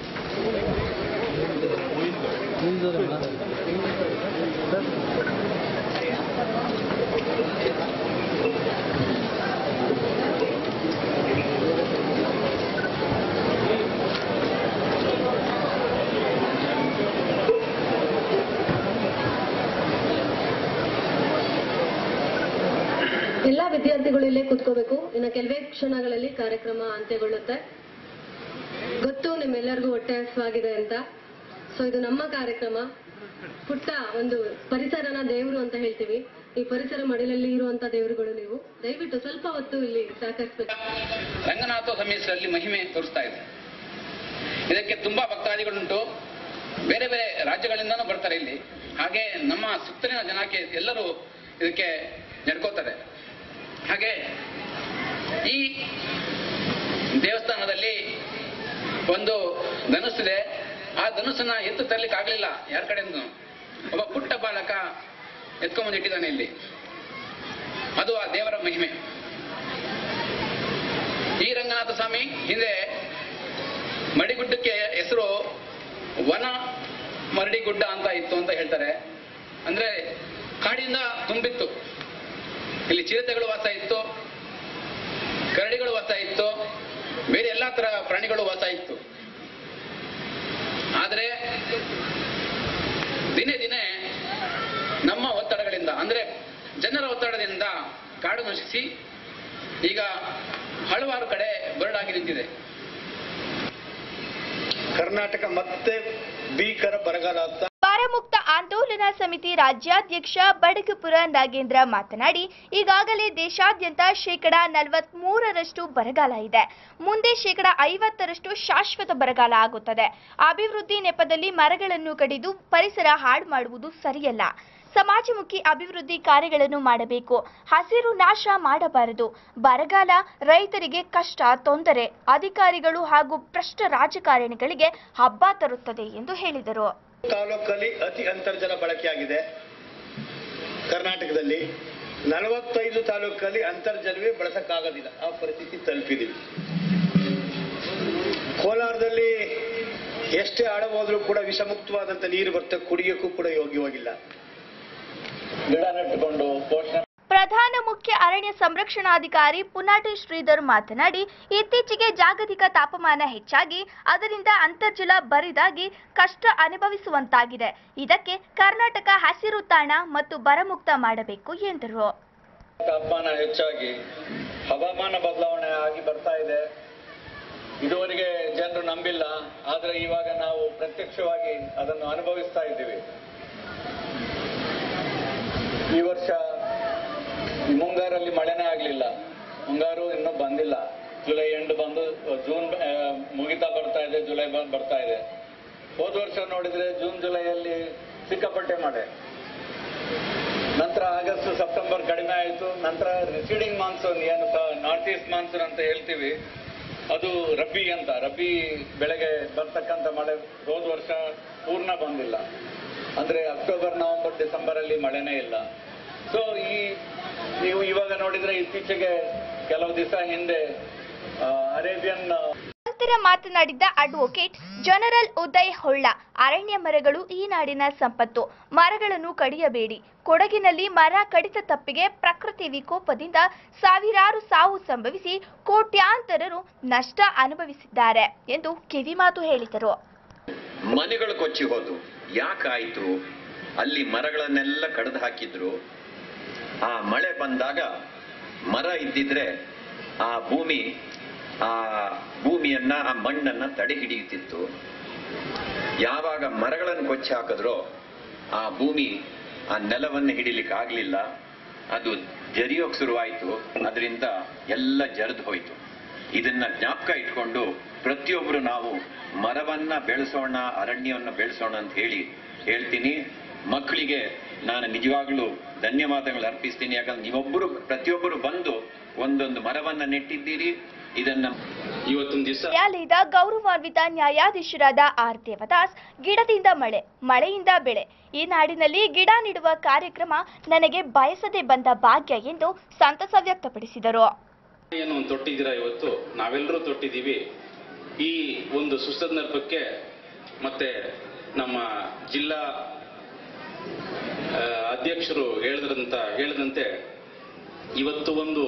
ಎಲ್ಲ ವಿದ್ಯಾರ್ಥಿಗಳು ಇಲ್ಲೇ ಕೂತ್ಕೋಬೇಕು ಇನ್ನು ಕೆಲವೇ ಕ್ಷಣಗಳಲ್ಲಿ ಕಾರ್ಯಕ್ರಮ ಅಂತ್ಯಗೊಳ್ಳುತ್ತೆ ಗೊತ್ತು ನಿಮ್ಮೆಲ್ಲರಿಗೂ ಹೊಟ್ಟೆ ಹಸುವಾಗಿದೆ ಅಂತ ಸೊ ಇದು ನಮ್ಮ ಕಾರ್ಯಕ್ರಮ ಪುಟ್ಟ ಒಂದು ಪರಿಸರನ ದೇವರು ಅಂತ ಹೇಳ್ತೀವಿ ಈ ಪರಿಸರ ಮಡಿಲಲ್ಲಿ ಇರುವಂತ ದೇವರುಗಳು ನೀವು ದಯವಿಟ್ಟು ಸ್ವಲ್ಪ ಹೊತ್ತು ಇಲ್ಲಿ ಸಹಕರಿಸಬೇಕು ರಂಗನಾಥ ಸಮೇಶರಲ್ಲಿ ಮಹಿಮೆ ತೋರಿಸ್ತಾ ಇದೆ ಇದಕ್ಕೆ ತುಂಬಾ ಭಕ್ತಾದಿಗಳುಂಟು ಬೇರೆ ಬೇರೆ ರಾಜ್ಯಗಳಿಂದನೂ ಬರ್ತಾರೆ ಇಲ್ಲಿ ಹಾಗೆ ನಮ್ಮ ಸುತ್ತಲಿನ ಜನಕ್ಕೆ ಎಲ್ಲರೂ ಇದಕ್ಕೆ ನಡ್ಕೋತಾರೆ ಹಾಗೆ ಈ ದೇವಸ್ಥಾನದಲ್ಲಿ ಒಂದು ಧನುಸ್ಸಿದೆ ಆ ಧನುಸ್ಸನ್ನ ಎತ್ತು ತರಲಿಕ್ಕೆ ಆಗ್ಲಿಲ್ಲ ಯಾರ ಕಡೆಯಿಂದ ಒಬ್ಬ ಪುಟ್ಟ ಬಾಲಕ ಎತ್ಕೊಂಡ್ಬಂದಿಟ್ಟಿದ್ದಾನೆ ಇಲ್ಲಿ ಅದು ಆ ದೇವರ ಮಹಿಮೆ ಈ ರಂಗನಾಥ ಸ್ವಾಮಿ ಹಿಂದೆ ಮಡಿಗುಡ್ಡಕ್ಕೆ ಹೆಸರು ವನ ಮರಡಿಗುಡ್ಡ ಅಂತ ಇತ್ತು ಅಂತ ಹೇಳ್ತಾರೆ ಅಂದ್ರೆ ಕಾಡಿಂದ ತುಂಬಿತ್ತು ಇಲ್ಲಿ ಚಿರತೆಗಳು ವಾಸ ಇತ್ತು ಕರಡಿಗಳು ವಾಸ ಇತ್ತು ಬೇರೆ ಎಲ್ಲಾ ತರ ಪ್ರಾಣಿಗಳು ವಾಸ ಇತ್ತು ಆದರೆ ದಿನೇ ದಿನೇ ನಮ್ಮ ಒತ್ತಡಗಳಿಂದ ಅಂದ್ರೆ ಜನರ ಒತ್ತಡದಿಂದ ಕಾಡು ನಶಿಸಿ ಈಗ ಹಲವಾರು ಕಡೆ ಬರಡಾಗಿ ನಿಂತಿದೆ ಕರ್ನಾಟಕ ಮತ್ತೆ ಭೀಕರ ಬರಗಾಲ ಅಂತ ಬರಮುಕ್ತ ಆಂದೋಲನ ಸಮಿತಿ ರಾಜ್ಯಾಧ್ಯಕ್ಷ ಬಡಗಪುರ ನಾಗೇಂದ್ರ ಮಾತನಾಡಿ ಈಗಾಗಲೇ ದೇಶಾದ್ಯಂತ ಶೇಕಡ ನಲವತ್ತ್ ಮೂರರಷ್ಟು ಬರಗಾಲ ಇದೆ ಮುಂದೆ ಶೇಕಡ ಐವತ್ತರಷ್ಟು ಶಾಶ್ವತ ಬರಗಾಲ ಆಗುತ್ತದೆ ಅಭಿವೃದ್ಧಿ ನೆಪದಲ್ಲಿ ಮರಗಳನ್ನು ಕಡಿದು ಪರಿಸರ ಹಾಳು ಮಾಡುವುದು ಸರಿಯಲ್ಲ ಸಮಾಜಮುಖಿ ಅಭಿವೃದ್ಧಿ ಕಾರ್ಯಗಳನ್ನು ಮಾಡಬೇಕು ಹಸಿರು ನಾಶ ಮಾಡಬಾರದು ಬರಗಾಲ ರೈತರಿಗೆ ಕಷ್ಟ ತೊಂದರೆ ಅಧಿಕಾರಿಗಳು ಹಾಗೂ ಭ್ರಷ್ಟ ರಾಜಕಾರಣಿಗಳಿಗೆ ಹಬ್ಬ ತರುತ್ತದೆ ಎಂದು ಹೇಳಿದರು ತಾಲೂಕಲ್ಲಿ ಅತಿ ಅಂತರ್ಜಲ ಬಳಕೆಯಾಗಿದೆ ಕರ್ನಾಟಕದಲ್ಲಿ ನಲವತ್ತೈದು ತಾಲೂಕಲ್ಲಿ ಅಂತರ್ಜಲವೇ ಬಳಸಕ್ಕಾಗೋದಿಲ್ಲ ಆ ಪರಿಸ್ಥಿತಿ ತಲುಪಿದೀವಿ ಕೋಲಾರದಲ್ಲಿ ಎಷ್ಟೇ ಆಳ ಹೋದ್ರೂ ಕೂಡ ವಿಷಮುಕ್ತವಾದಂತ ನೀರು ಬರ್ತದೆ ಕುಡಿಯೋಕ್ಕೂ ಕೂಡ ಯೋಗ್ಯವಾಗಿಲ್ಲ ಗಿಡ ನೆಟ್ಟುಕೊಂಡು ಪೋಷಣೆ ಪ್ರಧಾನ ಮುಖ್ಯ ಅರಣ್ಯ ಸಂರಕ್ಷಣಾಧಿಕಾರಿ ಪುನಾಟಿ ಶ್ರೀಧರ್ ಮಾತನಾಡಿ ಇತ್ತೀಚೆಗೆ ಜಾಗತಿಕ ತಾಪಮಾನ ಹೆಚ್ಚಾಗಿ ಅದರಿಂದ ಅಂತರ್ಜಲ ಬರಿದಾಗಿ ಕಷ್ಟ ಅನುಭವಿಸುವಂತಾಗಿದೆ ಇದಕ್ಕೆ ಕರ್ನಾಟಕ ಹಸಿರು ತಾಣ ಮತ್ತು ಬರಮುಕ್ತ ಮಾಡಬೇಕು ಎಂದರು ತಾಪಮಾನ ಹೆಚ್ಚಾಗಿ ಹವಾಮಾನ ಬದಲಾವಣೆ ಆಗಿ ಬರ್ತಾ ಇದೆ ಇದುವರೆಗೆ ಜನರು ನಂಬಿಲ್ಲ ಆದ್ರೆ ಇವಾಗ ನಾವು ಪ್ರತ್ಯಕ್ಷವಾಗಿ ಅದನ್ನು ಅನುಭವಿಸ್ತಾ ಇದ್ದೀವಿ ಈ ವರ್ಷ ಈ ಮುಂಗಾರಲ್ಲಿ ಮಳೆನೇ ಆಗ್ಲಿಲ್ಲ ಮುಂಗಾರು ಇನ್ನೂ ಬಂದಿಲ್ಲ ಜುಲೈ ಎಂಡ್ ಬಂದು ಜೂನ್ ಆ, ಮುಗಿತಾ ಬರ್ತಾ ಇದೆ ಜುಲೈ ಬಂದ್ ಬರ್ತಾ ಇದೆ ಹೋದ ವರ್ಷ ನೋಡಿದ್ರೆ ಜೂನ್ ಜುಲೈಯಲ್ಲಿ ಸಿಕ್ಕಾಪಟ್ಟೆ ಮಳೆ ನಂತರ ಆಗಸ್ಟ್ ಸೆಪ್ಟೆಂಬರ್ ಕಡಿಮೆ ಆಯಿತು ನಂತರ ರಿಸೀಡಿಂಗ್ ಮಾನ್ಸೂನ್ ಏನು ನಾರ್ತ್ ಈಸ್ಟ್ ಮಾನ್ಸೂನ್ ಅಂತ ಹೇಳ್ತೀವಿ ಅದು ರಬ್ಬಿ ಅಂತ ರಬ್ಬಿ ಬೆಳೆಗೆ ಬರ್ತಕ್ಕಂಥ ಮಳೆ ಹೋದ ವರ್ಷ ಪೂರ್ಣ ಬಂದಿಲ್ಲ ಅಂದ್ರೆ ಅಕ್ಟೋಬರ್ ನವೆಂಬರ್ ಡಿಸೆಂಬರ್ ಅಲ್ಲಿ ಮಳೆನೇ ಇಲ್ಲ ಸೊ ಈ ನೀವು ಇವಾಗ ನೋಡಿದ್ರೆ ಇತ್ತೀಚೆಗೆ ಕೆಲವು ದಿವಸ ಹಿಂದೆ ಅರೇಬಿಯನ್ ನಂತರ ಮಾತನಾಡಿದ ಅಡ್ವೊಕೇಟ್ ಜನರಲ್ ಉದಯ್ ಹೊಳ್ಳ ಅರಣ್ಯ ಮರಗಳು ಈ ನಾಡಿನ ಸಂಪತ್ತು ಮರಗಳನ್ನು ಕಡಿಯಬೇಡಿ ಕೊಡಗಿನಲ್ಲಿ ಮರ ಕಡಿತ ತಪ್ಪಿಗೆ ಪ್ರಕೃತಿ ವಿಕೋಪದಿಂದ ಸಾವಿರಾರು ಸಾವು ಸಂಭವಿಸಿ ಕೋಟ್ಯಾಂತರರು ನಷ್ಟ ಅನುಭವಿಸಿದ್ದಾರೆ ಎಂದು ಕಿವಿಮಾತು ಹೇಳಿದರು ಮನೆಗಳು ಕೊಚ್ಚಿ ಹೋದು ಯಾಕಾಯ್ತು ಅಲ್ಲಿ ಮರಗಳನ್ನೆಲ್ಲ ಕಡ್ದು ಹಾಕಿದ್ರು ಆ ಮಳೆ ಬಂದಾಗ ಮರ ಇದ್ದಿದ್ರೆ ಆ ಭೂಮಿ ಆ ಭೂಮಿಯನ್ನ ಆ ಮಣ್ಣನ್ನ ತಡೆ ಹಿಡಿಯುತ್ತಿತ್ತು ಯಾವಾಗ ಮರಗಳನ್ನು ಕೊಚ್ಚಿ ಹಾಕಿದ್ರೋ ಆ ಭೂಮಿ ಆ ನೆಲವನ್ನು ಹಿಡಿಲಿಕ್ಕೆ ಆಗ್ಲಿಲ್ಲ ಅದು ಜರಿಯೋಕ್ ಶುರುವಾಯಿತು ಅದರಿಂದ ಎಲ್ಲ ಜರಿದು ಹೋಯ್ತು ಇದನ್ನ ಜ್ಞಾಪಕ ಇಟ್ಕೊಂಡು ಪ್ರತಿಯೊಬ್ರು ನಾವು ಮರವನ್ನ ಬೆಳೆಸೋಣ ಅರಣ್ಯವನ್ನ ಬೆಳೆಸೋಣ ಅಂತ ಹೇಳಿ ಹೇಳ್ತೀನಿ ಮಕ್ಕಳಿಗೆ ನಾನು ನಿಜವಾಗ್ಲೂ ಧನ್ಯವಾದಗಳು ಅರ್ಪಿಸ್ತೀನಿ ಯಾಕಂದ್ರೆ ನೀವೊಬ್ಬರು ಪ್ರತಿಯೊಬ್ಬರು ಬಂದು ಒಂದೊಂದು ಮರವನ್ನ ನೆಟ್ಟಿದ್ದೀರಿ ಇದನ್ನ ಇವತ್ತೊಂದು ದಿವಸ ನ್ಯಾಯಾಲಯದ ಗೌರವಾನ್ವಿತ ನ್ಯಾಯಾಧೀಶರಾದ ಆರ್ ದೇವದಾಸ್ ಗಿಡದಿಂದ ಮಳೆ ಮಳೆಯಿಂದ ಬೆಳೆ ಈ ನಾಡಿನಲ್ಲಿ ಗಿಡ ನೆಡುವ ಕಾರ್ಯಕ್ರಮ ನನಗೆ ಬಯಸದೆ ಬಂದ ಭಾಗ್ಯ ಎಂದು ಸಂತಸ ವ್ಯಕ್ತಪಡಿಸಿದರು ಏನು ತೊಟ್ಟಿದ್ದೀರಾ ಇವತ್ತು ನಾವೆಲ್ಲರೂ ತೊಟ್ಟಿದ್ದೀವಿ ಈ ಒಂದು ಸುಸಂದರ್ಭಕ್ಕೆ ಮತ್ತೆ ನಮ್ಮ ಜಿಲ್ಲಾ ಆ, ಅಧ್ಯಕ್ಷರು ಹೇಳಿದ್ರಂತ ಹೇಳಿದಂತೆ ಇವತ್ತು ಒಂದು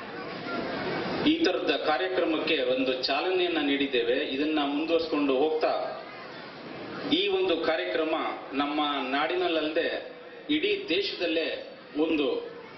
ಈ ತರದ ಕಾರ್ಯಕ್ರಮಕ್ಕೆ ಒಂದು ಚಾಲನೆಯನ್ನ ನೀಡಿದ್ದೇವೆ ಇದನ್ನ ಮುಂದುವರಿಸಿಕೊಂಡು ಹೋಗ್ತಾ ಈ ಒಂದು ಕಾರ್ಯಕ್ರಮ ನಮ್ಮ ನಾಡಿನಲ್ಲದೆ ಇಡೀ ದೇಶದಲ್ಲೇ ಒಂದು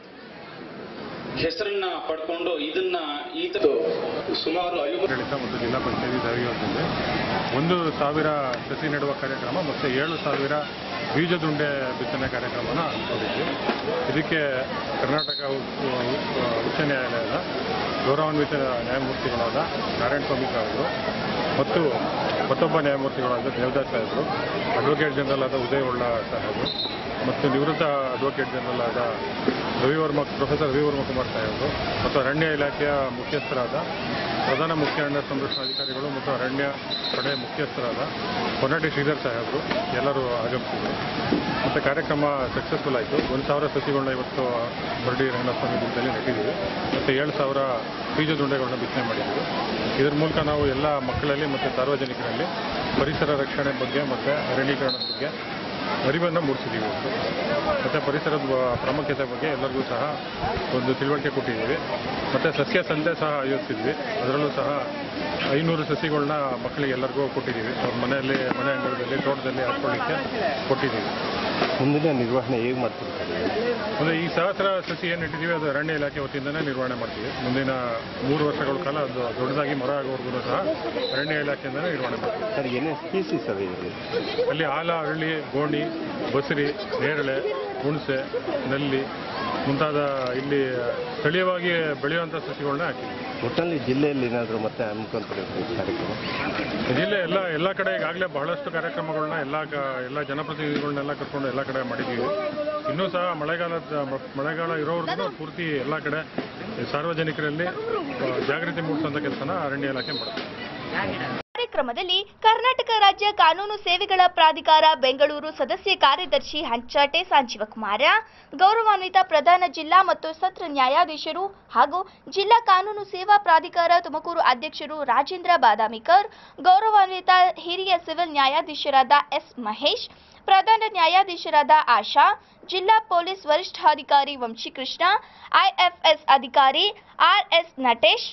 ಹೆಸರನ್ನ ಪಡ್ಕೊಂಡು ಇದನ್ನ ಈ ತರ ಸುಮಾರು ಐವತ್ತು ಆಡಳಿತ ಮತ್ತು ಜಿಲ್ಲಾ ಪಂಚಾಯತಿ ಸಹಯೋಗದಲ್ಲಿ ಒಂದು ಸಾವಿರ ಸಸಿ ನೆಡುವ ಕಾರ್ಯಕ್ರಮ ಮತ್ತು ಏಳು ಸಾವಿರ ಬೀಜದುಂಡೆ ಬಿತ್ತನೆ ಕಾರ್ಯಕ್ರಮನ ಹಮ್ಮಿಕೊಂಡಿದ್ವಿ ಇದಕ್ಕೆ ಕರ್ನಾಟಕ ಉ- ಉ- ಉಚ್ಚ ನ್ಯಾಯಾಲಯದ ಗೌರವಾನ್ವಿತ ನ್ಯಾಯಮೂರ್ತಿಗಳಾದ ನಾರಾಯಣ ಸ್ವಾಮಿ ಸಾಹೇಬರು ಮತ್ತು ಮತ್ತೊಬ್ಬ ನ್ಯಾಯಮೂರ್ತಿಗಳಾದ ದೇವದಾಸ್ ಸಾಹೇಬರು ಅಡ್ವೊಕೇಟ್ ಜನರಲ್ ಆದ ಉದಯ್ ಒಳ್ಳ ಸಾಹೇಬರು ಮತ್ತು ನಿವೃತ್ತ ಅಡ್ವೊಕೇಟ್ ಜನರಲ್ ಆದ ರವಿವರ್ಮ ಪ್ರೊಫೆಸರ್ ರವಿವರ್ಮ ಕುಮಾರ್ ಸಾಹೇಬರು ಮತ್ತು ಅರಣ್ಯ ಇಲಾಖೆಯ ಮುಖ್ಯಸ್ಥರಾದ ಪ್ರಧಾನ ಮುಖ್ಯ ಅರಣ್ಯ ಸಂರಕ್ಷಣಾಧಿಕಾರಿಗಳು ಮತ್ತು ಅರಣ್ಯ ಪಡೆ ಮುಖ್ಯಸ್ಥರಾದ ಹೊನ್ನಟಿ ಶ್ರೀಧರ್ ಸಾಹೇಬರು ಎಲ್ಲರೂ ಆಗಮಿಸಿದರು ಮತ್ತು ಕಾರ್ಯಕ್ರಮ ಸಕ್ಸಸ್ಫುಲ್ ಆಯಿತು ಒಂದು ಸಾವಿರ ಸಸಿಗಳನ್ನ ಇವತ್ತು ಬರಡಿ ರಂಗನಾಥಸ್ವಾಮಿ ದುರ್ಗದಲ್ಲಿ ನೆಟ್ಟಿದ್ದೀವಿ ಮತ್ತು ಏಳು ಸಾವಿರ ಬೀಜದುಂಡೆಗಳನ್ನ ಬಿತ್ತನೆ ಮಾಡಿದ್ದೀವಿ ಇದರ ಮೂಲಕ ನಾವು ಎಲ್ಲ ಮಕ್ಕಳಲ್ಲಿ ಮತ್ತು ಸಾರ್ವಜನಿಕರಲ್ಲಿ ಪರಿಸರ ರಕ್ಷಣೆ ಬಗ್ಗೆ ಮತ್ತು ಅರಣ್ಯೀಕರಣದ ಬಗ್ಗೆ ಅರಿವನ್ನು ಮೂಡಿಸಿದ್ದೀವಿ ಇವತ್ತು ಮತ್ತು ಪರಿಸರದ ಬ- ಪ್ರಾಮುಖ್ಯತೆ ಬಗ್ಗೆ ಎಲ್ಲರಿಗೂ ಸಹ ಒಂದು ತಿಳುವಳಿಕೆ ಕೊಟ್ಟಿದ್ದೀವಿ ಮತ್ತು ಸಸ್ಯ ಸಂತೆ ಸಹ ಆಯೋಜಿಸಿದ್ವಿ ಅದರಲ್ಲೂ ಸಹ ಐನೂರು ಸಸಿಗಳನ್ನ ಮಕ್ಕಳಿಗೆ ಎಲ್ಲರಿಗೂ ಕೊಟ್ಟಿದ್ದೀವಿ ಅವ್ರ ಮನೆಯಲ್ಲಿ ಮನೆ ಅಂಗಳದಲ್ಲಿ ತೋಟದಲ್ಲಿ ಹಾಕ್ಕೊಳ್ಳಿಕ್ಕೆ ಕೊಟ್ಟಿದ್ದೀವಿ ಮುಂದಿನ ನಿರ್ವಹಣೆ ಹೇಗೆ ಮಾಡ್ತಿರ್ತಾರೆ ಅಂದರೆ ಈ ಸಹಸ್ರ ಸಸಿ ಏನು ಇಟ್ಟಿದ್ದೀವಿ ಅದು ಅರಣ್ಯ ಇಲಾಖೆ ವತಿಯಿಂದನೇ ನಿರ್ವಹಣೆ ಮಾಡ್ತೀವಿ ಮುಂದಿನ ಮೂರು ವರ್ಷಗಳ ಕಾಲ ಅದು ದೊಡ್ಡದಾಗಿ ಮರ ಆಗೋವರೆಗೂ ಸಹ ಅರಣ್ಯ ಇಲಾಖೆಯಿಂದನೇ ನಿರ್ವಹಣೆ ಮಾಡ್ತೀವಿ ಸರ್ ಏನೇ ಸ್ಪೀಸೀಸ್ ಅವೆ ಇಲ್ಲಿ ಅಲ್ಲಿ ಆಲ ಅರಳಿ ಗೋಣಿ ಬಸರಿ ನೇರಳೆ ಹುಣಸೆ ನಲ್ಲಿ ಮುಂತಾದ ಇಲ್ಲಿ ಸ್ಥಳೀಯವಾಗಿ ಬೆಳೆಯುವಂಥ ಸಸಿಗಳನ್ನ ಹಾಕಿದ್ವಿ ಒಟ್ಟಲ್ಲಿ ಜಿಲ್ಲೆಯಲ್ಲಿ ಏನಾದರೂ ಮತ್ತೆ ಹಮ್ಮಿಕೊಂತಿರುತ್ತೆ ಈ ಕಾರ್ಯಕ್ರಮ ಜಿಲ್ಲೆ ಎಲ್ಲ ಎಲ್ಲ ಕಡೆ ಈಗಾಗಲೇ ಬಹಳಷ್ಟು ಕಾರ್ಯಕ್ರಮಗಳನ್ನ ಎಲ್ಲ ಕ- ಎಲ್ಲ ಜನಪ್ರತಿನಿಧಿಗಳನ್ನೆಲ್ಲ ಕರ್ಕೊಂಡು ಎಲ್ಲ ಕಡೆ ಮಾಡಿದ್ದೀವಿ ಇನ್ನೂ ಸಹ ಮಳೆಗಾಲದ ಮಳೆಗಾಲ ಇರೋವರೆಗೂ ಪೂರ್ತಿ ಎಲ್ಲ ಕಡೆ ಸಾರ್ವಜನಿಕರಲ್ಲಿ ಆ, ಜಾಗೃತಿ ಮೂಡಿಸುವಂಥ ಕೆಲಸನ ಅರಣ್ಯ ಇಲಾಖೆ ಮಾಡುತ್ತೆ ಕಾರ್ಯಕ್ರಮದಲ್ಲಿ ಕರ್ನಾಟಕ ರಾಜ್ಯ ಕಾನೂನು ಸೇವೆಗಳ ಪ್ರಾಧಿಕಾರ ಬೆಂಗಳೂರು ಸದಸ್ಯ ಕಾರ್ಯದರ್ಶಿ ಹಂಚಾಟೆ ಸಂಜೀವಕುಮಾರ ಗೌರವಾನ್ವಿತ ಪ್ರಧಾನ ಜಿಲ್ಲಾ ಮತ್ತು ಸತ್ರ ನ್ಯಾಯಾಧೀಶರು ಹಾಗೂ ಜಿಲ್ಲಾ ಕಾನೂನು ಸೇವಾ ಪ್ರಾಧಿಕಾರ ತುಮಕೂರು ಅಧ್ಯಕ್ಷರು ರಾಜೇಂದ್ರ ಬಾದಾಮಿಕರ್ ಗೌರವಾನ್ವಿತ ಹಿರಿಯ ಸಿವಿಲ್ ನ್ಯಾಯಾಧೀಶರಾದ ಎಸ್ ಮಹೇಶ್ ಪ್ರಧಾನ ನ್ಯಾಯಾಧೀಶರಾದ ಆಶಾ ಜಿಲ್ಲಾ ಪೊಲೀಸ್ ವರಿಷ್ಠಾಧಿಕಾರಿ ವಂಶೀಕೃಷ್ಣ ಐಎಫ್ಎಸ್ ಅಧಿಕಾರಿ ಆರ್ಎಸ್ ನಟೇಶ್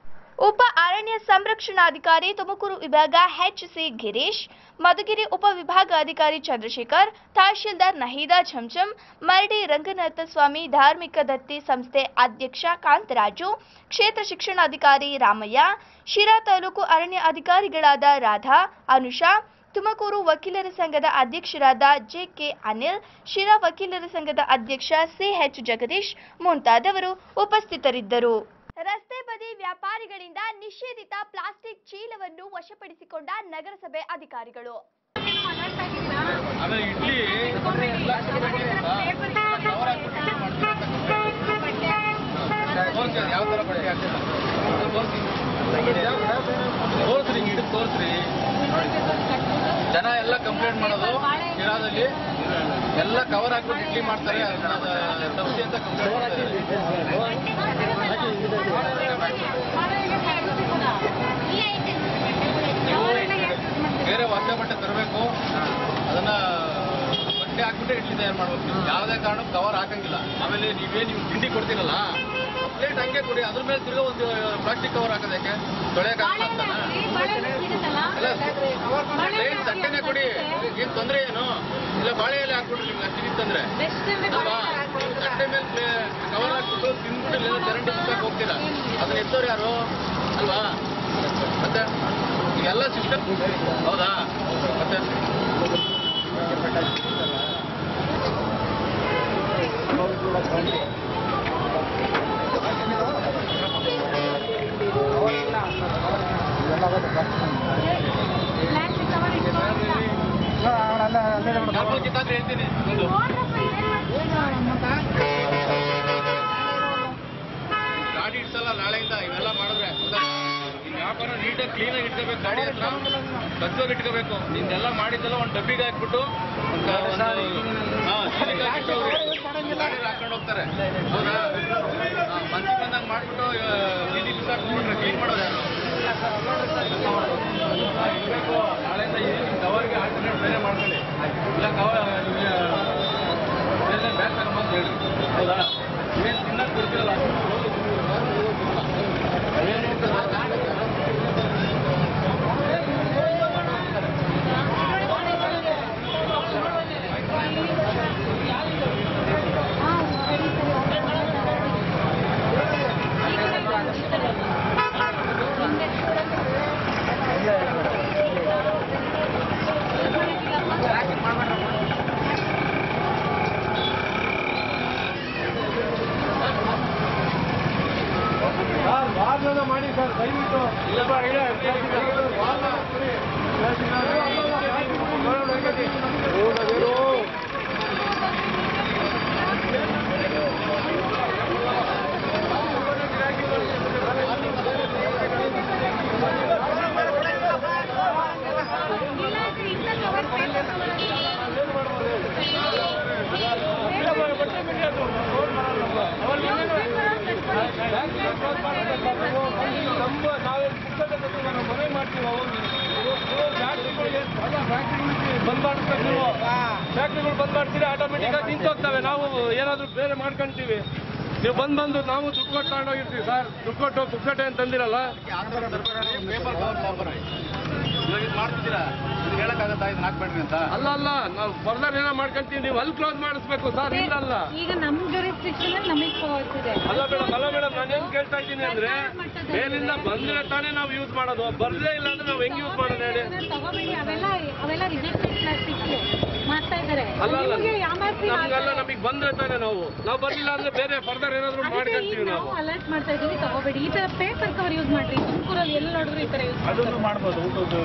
ಉಪ ಅರಣ್ಯ ಸಂರಕ್ಷಣಾಧಿಕಾರಿ ತುಮಕೂರು ವಿಭಾಗ ಎಚ್ ಸಿ ಗಿರೀಶ್ ಮಧುಗಿರಿ ಉಪವಿಭಾಗಾಧಿಕಾರಿ ಚಂದ್ರಶೇಖರ್ ತಹಶೀಲ್ದಾರ್ ನಹೀದಾ ಛಂಚಂ ಮರಡಿ ರಂಗನಾಥ ಸ್ವಾಮಿ ಧಾರ್ಮಿಕ ದತ್ತಿ ಸಂಸ್ಥೆ ಅಧ್ಯಕ್ಷ ಕಾಂತರಾಜು ಕ್ಷೇತ್ರ ಶಿಕ್ಷಣಾಧಿಕಾರಿ ರಾಮಯ್ಯ ಶಿರಾ ತಾಲೂಕು ಅರಣ್ಯ ಅಧಿಕಾರಿಗಳಾದ ರಾಧಾ ಅನುಷಾ ತುಮಕೂರು ವಕೀಲರ ಸಂಘದ ಅಧ್ಯಕ್ಷರಾದ ಜೆಕೆ ಅನಿಲ್ ಶಿರಾ ವಕೀಲರ ಸಂಘದ ಅಧ್ಯಕ್ಷ ಸಿಎಚ್ ಜಗದೀಶ್ ಮುಂತಾದವರು ಉಪಸ್ಥಿತರಿದ್ದರು ರಸ್ತೆ ಬದಿ ವ್ಯಾಪಾರಿಗಳಿಂದ ನಿಷೇಧಿತ ಪ್ಲಾಸ್ಟಿಕ್ ಚೀಲವನ್ನು ವಶಪಡಿಸಿಕೊಂಡ ನಗರಸಭೆ ಅಧಿಕಾರಿಗಳು ಆಮೇಲೆ ಇಡ್ಲಿ ಯಾವ ತರ ಬಟ್ಟೆ ಹಾಕ್ತೀರಾ? ತೋರ್ಸ್ರಿ ಹಿಂಗ್ ಹಿಡಿದು ತೋರ್ಸ್ರಿ ಜನ ಎಲ್ಲ ಕಂಪ್ಲೇಂಟ್ ಮಾಡೋದು ಶಿರಾದಲ್ಲಿ ಎಲ್ಲ ಕವರ್ ಹಾಕ್ಬಿಟ್ಟು ಇಡ್ಲಿ ಮಾಡ್ತಾರೆ ಅದನ್ನ ತಪ್ಸಿ ಅಂತ ಕಂಪ್ಲೇಂಟ್ ಬೇರೆ ಹೊಸ ಬಟ್ಟೆ ತರಬೇಕು ಅದನ್ನ ಬಟ್ಟೆ ಹಾಕ್ಬಿಟ್ಟೆ ಇಡ್ಲಿ ತಯಾರು ಮಾಡ್ಬೇಕು ನೀವು ಯಾವುದೇ ಕಾರಣಕ್ಕೂ ಕವರ್ ಹಾಕಂಗಿಲ್ಲ ಆಮೇಲೆ ನೀವೇ ನೀವು ತಿಂಡಿ ಕೊಡ್ತೀರಲ್ಲ ಪ್ಲೇಟ್ ಹಂಗೆ ಕೊಡಿ ಅದ್ರ ಮೇಲೆ ತಿರ್ಗಾ ಒಂದು ಪ್ಲಾಸ್ಟಿಕ್ ಕವರ್ ಹಾಕೋದಕ್ಕೆ ತೊಳೆಯಕ್ಕಾಗಲ್ಲ ಅಂತಾನ ಅಲ್ಲ ಪ್ಲೇಟ್ ತಟ್ಟೆನೆ ಕೊಡಿ ಏನ್ ತೊಂದ್ರೆ ಏನು ಇಲ್ಲ ಬಾಳೆ ಎಲೆ ಹಾಕ್ಬಿಟ್ರಿ ನಿಮ್ಗೆ ಅಷ್ಟಿತ್ತಂದ್ರೆ ಅಲ್ವಾ ತಟ್ಟೆ ಮೇಲೆ ಕವರ್ ಹಾಕ್ಬಿಟ್ಟು ತಿಂದ್ಬಿಟ್ಟು ಇಲ್ಲ ಚರಂಡಿ ಬಿಸಾಕ್ ಹೋಗ್ತೀರಾ ಅದನ್ನ ಎತ್ತೋರು ಯಾರು ಅಲ್ವಾ ಮತ್ತೆ ಎಲ್ಲ ಸಿಸ್ಟಮ್ ಹೌದಾ ಮತ್ತೆ ಡಬ್ಬಲ್ ಕಿತ್ತಾದ್ರೆ ಹೇಳ್ತೀನಿ ಒಂದು. ಗಾಡಿ ಇಡ್ಸಲ್ಲ ನಾಳೆಯಿಂದ ಇವೆಲ್ಲ ಮಾಡಿದ್ರೆ ಈ ವ್ಯಾಪಾರ ನೀಟಾಗಿ ಕ್ಲೀನಾಗಿ ಇಟ್ಕೋಬೇಕು ಗಾಡಿ ಹತ್ರ ಕಚ್ಚೋಗಿ ಇಟ್ಕೋಬೇಕು ನಿಂದೆಲ್ಲ ಮಾಡಿದ್ದೆಲ್ಲ ಒಂದು ಡಬ್ಬಿಗೆ ಹಾಕ್ಬಿಟ್ಟು ಒಂದು ಹಾ, ಚೀಲಕ್ಕೆ ಹಾಕಿ ಇಟ್ಟೋಗ್ರಿ. ಗಾಡಿಯಲ್ಲಿ ಹಾಕೊಂಡು ಹೋಗ್ತಾರೆ ಹೌದಾ ಹಾ, ಮಂದಿ ಬಂದಂಗೆ ಮಾಡ್ಬಿಟ್ಟು ಆ, ಬೀದಿ ಬಿಸಾಕ್ಬಿಟ್ರೆ ಕ್ಲೀನ್ ಮಾಡೋದು ಯಾರು ಹಾ, ಇರ್ಬೇಕು ನಾಳೆಯಿಂದ ಈ ಕವರ್ಗೆ ಆಲ್ಟರ್ನೇಟ್ ಬೇರೆ ಮಾಡ್ಕೊಳ್ಳಿ ಇಲ್ಲ ಕವರ್ ಬೇರೆ ಬ್ಯಾಗ್ ತಗೊಂಬಂದು ಹೇಳಿ ಹೌದಾ ಏನು ತಿನ್ನಕ್ಕೆ ಕೊಡ್ತಿರಲ್ಲ ಮಾಡಿ ಸರ್ ದಯವಿಟ್ಟು ನಮ್ಮ ನಾವೇ ಪುಸ್ತಕ ಮನೆ ಮಾಡ್ತೀವಿ ಅವ್ರಿಗೆ ಫ್ಯಾಕ್ಟ್ರಿಗಳಿಗೆ ಬಂದ್ ಮಾಡಿಸ್ಬೇಕು ನೀವು ಫ್ಯಾಕ್ಟ್ರಿಗಳು ಬಂದ್ ಮಾಡ್ತೀರಿ ಆಟೋಮೆಟಿಕ್ ಆಗಿ ನಿಂತೋಗ್ತವೆ ನಾವು ಏನಾದ್ರು ಬೇರೆ ಮಾಡ್ಕೊಂತೀವಿ ನೀವು ಬಂದ್ ಬಂದು ನಾವು ದುಡ್ಡು ಕೊಟ್ಟು ತಗೊಂಡೋಗಿರ್ತೀವಿ ಸರ್ ದುಡ್ಡು ಕೊಟ್ಟು ಪುಕ್ಕಟೆ ಅಂತ ತಂದಿರಲ್ಲ ಪೇಪರ್ ಕವರ್ ತಗೊಂಬರ್ರಿ ಇವಾಗ ಇದು ಮಾಡ್ತಿದ್ದೀರಾ ಇದು ಹೇಳಕ್ಕಾಗತ್ತಾ ಇದನ್ನ ಹಾಕ್ಬೇಡ್ರಿ ಅಂತ ಅಲ್ಲ ಅಲ್ಲ ನಾವು ಫರ್ದರ್ ಏನೋ ಮಾಡ್ಕೊಂತೀವಿ ನೀವು ಅಲ್ಲಿ ಕ್ಲೋಸ್ ಮಾಡಿಸ್ಬೇಕು ಸರ್ ಇಲ್ಲ ಅಲ್ಲ ಈಗ ನಮ್ಮ ಜುರಿಸ್ಟಿಕ್ಷನ್ ನಮಗೆ ಇದೆ ಅಲ್ಲ ಮೇಡಮ್ ಅಲ್ಲ ಮೇಡಮ್ ನಾನು ಏನ್ ಕೇಳ್ತಾ ಇದ್ದೀನಿ ಅಂದ್ರೆ ಮೇಲಿಂದ ಬಂದ್ರೆ ತಾನೇ ನಾವು ಯೂಸ್ ಮಾಡೋದು ಬರ್ಲೇ ಇಲ್ಲ ಅಂದ್ರೆ ನಾವು ಹೆಂಗ್ ಯೂಸ್ ಮಾಡೋದು ಹೇಳಿ ತಗೋಬೇಡಿ ಅವೆಲ್ಲ ಅವೆಲ್ಲ ರಿಜೆಕ್ಟೆಡ್ ಪ್ಲಾಸ್ಟಿಕ್ ಮಾಡ್ತಾ ಇದ್ದಾರೆ ಅಲ್ಲ ಅಲ್ಲ ನಿಮಗೆ ಯಾಮಾರಿಸಿ ನಮ್ಗೆಲ್ಲ ನಮಗೆ ಬಂದ್ರೆ ತಾನೇ ನಾವು ನಾವು ಬರ್ಲಿಲ್ಲ ಅಂದ್ರೆ ಬೇರೆ ಫರ್ದರ್ ಏನಾದ್ರು ಮಾಡ್ಕೊಂತೀವಿ ನಾವು ನಾವು ಅಲರ್ಟ್ ಮಾಡ್ತಾ ಇದೀವಿ ತಗೋಬೇಡಿ ಈ ತರ ಪೇಪರ್ ಕವರ್ ಯೂಸ್ ಮಾಡ್ರಿ ತುಮಕೂರಲ್ಲಿ ಎಲ್ಲಿ ನೋಡಿದ್ರು ಈ ತರ ಯೂಸ್ ಅದನ್ನು ಮಾಡ್ಬೋದು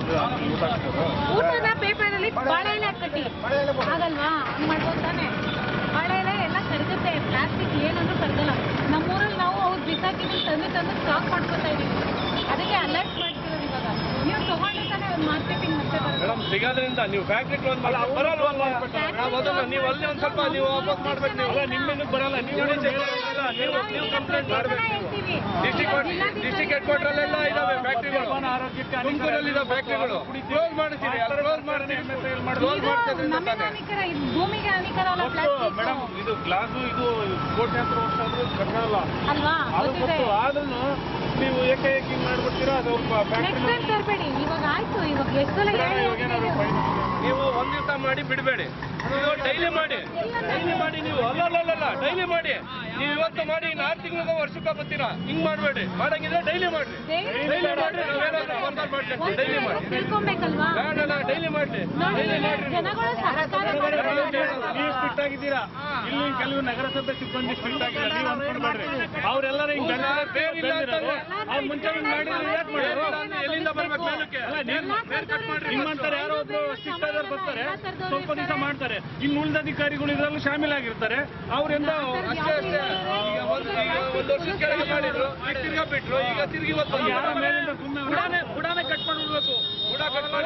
ಊಟದ ಪೇಪರ್ ಅಲ್ಲಿ ಬಾಳೆ ಎಲೆ ಹಾಕಟ್ಟಿ ಆಗಲ್ವಾ ಹಂಗ್ ಮಾಡ್ಬೋದು ತಾನೆ ಬಾಳೆ ಎಲೆ ಎಲ್ಲ ಕರಗುತ್ತೆ ಪ್ಲಾಸ್ಟಿಕ್ ಏನಂದ್ರೂ ಕರಗಲ್ಲ ನಮ್ಮೂರಲ್ಲಿ ನಾವು ಅವ್ರು ಬಿಸಾಕಿದ್ದು ತಂದು ತಂದು ಸ್ಟಾಕ್ ಮಾಡ್ಕೊತಾ ಇದೀವಿ ಅದಕ್ಕೆ ಅಲರ್ಟ್ ಮಾಡ್ತಿರೋದು ಇವಾಗ ನೀವು ತಗೊಂಡು ತಾನೇ ಮಾರ್ಕೆಟಿಂಗ್ ಮತ್ತೆ ಬರೋದು ಮೇಡಮ್ ಸಿಗೋದ್ರಿಂದ ನೀವು ಫ್ಯಾಕ್ಟ್ರಿ ಕ್ಲೋಸ್ ಮಾಡಿ ಬರಲ್ವಲ್ಲ ನಾವು ಅದನ್ನ ನೀವು ಅಲ್ಲೇ ಒಂದ್ ಸ್ವಲ್ಪ ನೀವು ವಾಪಸ್ ಮಾಡ್ಬೇಕು ನೀವು ಅಲ್ಲ ನಿಮ್ಮಿಂದ ಬರಲ್ಲ ನೀವು ನೀವು ನೀವು ಕಂಪ್ಲೇಂಟ್ ಮಾಡ್ಬೇಕು ನೀವು ಡಿಸ್ಟಿಕ್ ಡಿಸ್ಟಿಕ್ ಹೆಡ್ ಕ್ವಾರ್ಟರ್ ಎಲ್ಲ ಇದಾವೆ ಫ್ಯಾಕ್ಟ್ರಿಗಳು ತುಮಕೂರಲ್ಲಿ ಇದಾವೆ ಫ್ಯಾಕ್ಟ್ರಿಗಳು ಕ್ಲೋಸ್ ಮಾಡಿಸಿರಿ ಕ್ಲೋಸ್ ಮಾಡ್ತೀವಿ ಕ್ಲೋಸ್ ಮಾಡ್ತಿದ್ರಿ ನಮಗೆ ಹಾನಿಕರ ಇದು ಭೂಮಿಗೆ ಹಾನಿಕರ ಅಲ್ಲ ಪ್ಲಾಸ್ಟಿಕ್ ಮೇಡಮ್ ಇದು ಗ್ಲಾಸು ಇದು ಕೋಟ್ಯಾಂತರ ವರ್ಷ ಆದ್ರೂ ಕಟ್ಟಲ್ಲ ಅಲ್ವಾ ಅದು ಗೊತ್ತಿದೆ ಗೊತ್ತು ಆದ್ರೂ ನೀವು ಏಕೆ ಏಕೆ ಹಿಂಗ್ ಮಾಡ್ಬಿಡ್ತೀರಾ ಅದು ನೆಕ್ಸ್ಟ್ ಫ್ಯಾಕ್ಟ್ರಿ ಟೈಮ್ ತರಬೇಡಿ ಇವಾಗ ಆಯ್ತು ಇವಾಗ ಎಷ್ಟು ಸಲ ಹೇಳಿ ನೀವು ಒಂದ್ ದಿವಸ ಮಾಡಿ ಬಿಡಬೇಡಿ ನೀವು ಡೈಲಿ ಮಾಡಿ ಡೈಲಿ ಮಾಡಿ ನೀವು ಅಲ್ಲ ಅಲ್ಲ ಅಲ್ಲ ಡೈಲಿ ಮಾಡಿ ನೀವು ಇವತ್ತು ಮಾಡಿ ಇನ್ನು ಆರು ತಿಂಗಳ ವರ್ಷಕ್ಕೆ ಬರ್ತೀರಾ ಹಿಂಗ್ ಮಾಡಬೇಡಿ ಮಾಡಂಗಿದ್ರೆ ಡೈಲಿ ಮಾಡ್ರಿ ಡೈಲಿ ಮಾಡ್ರಿ ನಾವೇನಾದ್ರೂ ಬಂದಾಗ ಮಾಡ್ಕೊಂತೀವಿ ಡೈಲಿ ಮಾಡಿ ತಿಳ್ಕೊಬೇಕಲ್ವಾ ಬೇಡ ಡೈಲಿ ಮಾಡ್ರಿ ಡೈಲಿ ಮಾಡ್ರಿ ಜನಗಳು ಸಹಕಾರ ನೀವು ಸ್ಟ್ರಿಕ್ಟ್ ಆಗಿ ಇದ್ದೀರಾ ಇಲ್ಲಿ ಕೆಲವು ನಗರಸಭೆ ಸಿಬ್ಬಂದಿ ಸ್ಟ್ರಿಕ್ಟ್ ಆಗಿಲ್ಲ ನೀವು ಅನ್ಕೊಳ್ಬೇಡ್ರಿ ಅವರೆಲ್ಲರೂ ಹಿಂಗ್ ಬೆಳೆದಿರೋದು ಅವ್ರು ಮುಂಚೆ ಹಿಂಗ್ ಮಾಡಿದ್ರೆ ಯಾಕೆ ಮಾಡೋರು ಎಲ್ಲಿಂದ ಬರ್ಬೇಕು ಮೇಲಕ್ಕೆ? ಅಲ್ಲ, ನೀವು ನಿಮ್ಮಂತಾರೆ ಯಾರೋ ಒಬ್ರು ಸ್ಟ್ರಿಕ್ಟ್ ಆದವ್ರು ಬರ್ತಾರೆ ಸ್ವಲ್ಪ ದಿವಸ ಮಾಡ್ತಾರೆ ಇನ್ನು ಉಳಿದ ಅಧಿಕಾರಿಗಳು ಇದರಲ್ಲೂ ಶಾಮೀಲಾಗಿರ್ತಾರೆ ಅವರಿಂದ ಅಷ್ಟೇ ಅಷ್ಟೇ ಈಗ ಒಂದು ಈಗ ಒಂದು ವರ್ಷದ ಕೆಳಗೆ ಮಾಡಿದ್ರು ಈಗ ತಿರ್ಗಾ ಬಿಟ್ರು ಈಗ ತಿರ್ಗಿ ಇವತ್ತು ಬಂದ್ರು. ಯಾರ ಮೇಲಿಂದ ಸುಮ್ಮನೆ ಬುಡಾನೆ ಬುಡಾನೆ ಕಟ್ ಮಾಡ್ಬಿಡ್ಬೇಕು ಬುಡ ಕಟ್ ಮಾಡಿ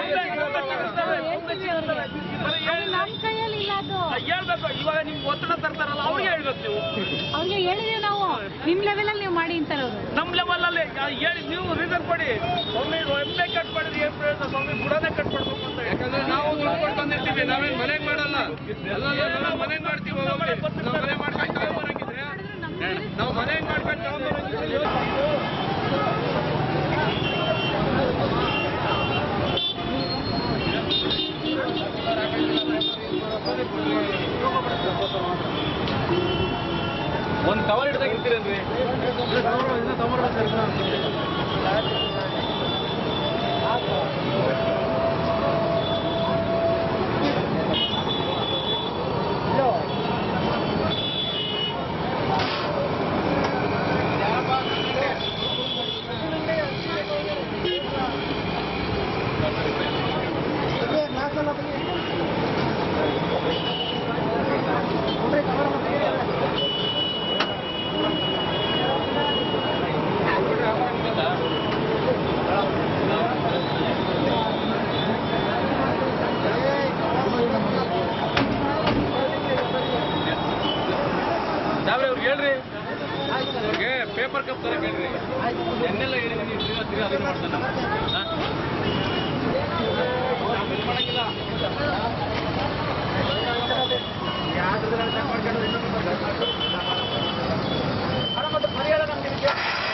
ನಮ್ ಕೈಯಲ್ಲಿ ಇಲ್ಲ ಅದು ಹೇಳ್ಬೇಕು ಇವಾಗ ನಿಮ್ಗೆ ಒತ್ತಡ ತರ್ತಾರಲ್ಲ ಅವ್ರಿಗೆ ಹೇಳ್ಬೇಕು ನೀವು ಅವ್ರಿಗೆ ಹೇಳಿದೀವಿ ನಾವು ನಿಮ್ ಲೆವೆಲಲ್ಲಿ ನೀವು ಮಾಡಿ ಅಂತಾರೆ ಅವರು ನಮ್ ಲೆವೆಲ್ ಅಲ್ಲಿ ಯಾ- ಹೇಳಿ ನೀವು ರೀಸನ್ ಕೊಡಿ ಸ್ವಾಮಿ ಎಮ್ಮೆ ಕಟ್ ಮಾಡಿದ್ರೆ ಏನ್ ಪ್ರಯೋಜನ ಸ್ವಾಮಿ ಬುಡನೇ ಕಟ್ ಮಾಡ್ಬೇಕು ಅಂತ ಯಾಕಂದ್ರೆ ನಾವು ದುಡ್ಡು ಬಂದಿರ್ತೀವಿ ನಾವೇನ್ ಮನೆಗ್ ಮಾಡಲ್ಲ ನಾವು ಮನೆಗ್ ಮಾಡ್ತೀವಿ ಹೋಗ್ಲಿ. ನಾವು ಮನೆ ಮಾಡ್ಕೊಂಡು ತಗೊಂಬರಂಗಿದ್ರೆ ನಾವು ಮನೆಗ್ ಮಾಡ್ಕೊಂಡು ತಗೊಂಬರಂಗಿದ್ರೆ ಒಂದ್ ಕವರ್ ಹಿಡ್ದಾಗ ಇರ್ತೀರಲ್ರಿ ಸಾವ್ರೆ ಅವ್ರಿಗೆ ಹೇಳ್ರಿ ಅವ್ರಿಗೆ ಪೇಪರ್ ಕಪ್ ತರ ಹೇಳ್ರಿ ಎನ್ನೆಲ್ಲ ಹೇಳಿದೀನಿ ನೀವು ತಿರ್ಗಾ ತಿರ್ಗಾ ಅದನ್ನ ಮಾಡ್ತಾನೆ ಹಾ? ಆಮೇಲೆ ಮಾಡಂಗಿಲ್ಲ ಅಣ್ಣ, ಮತ್ತೆ ಪರಿಹಾರ ನಮ್ಗೆ ಇದಕ್ಕೆ?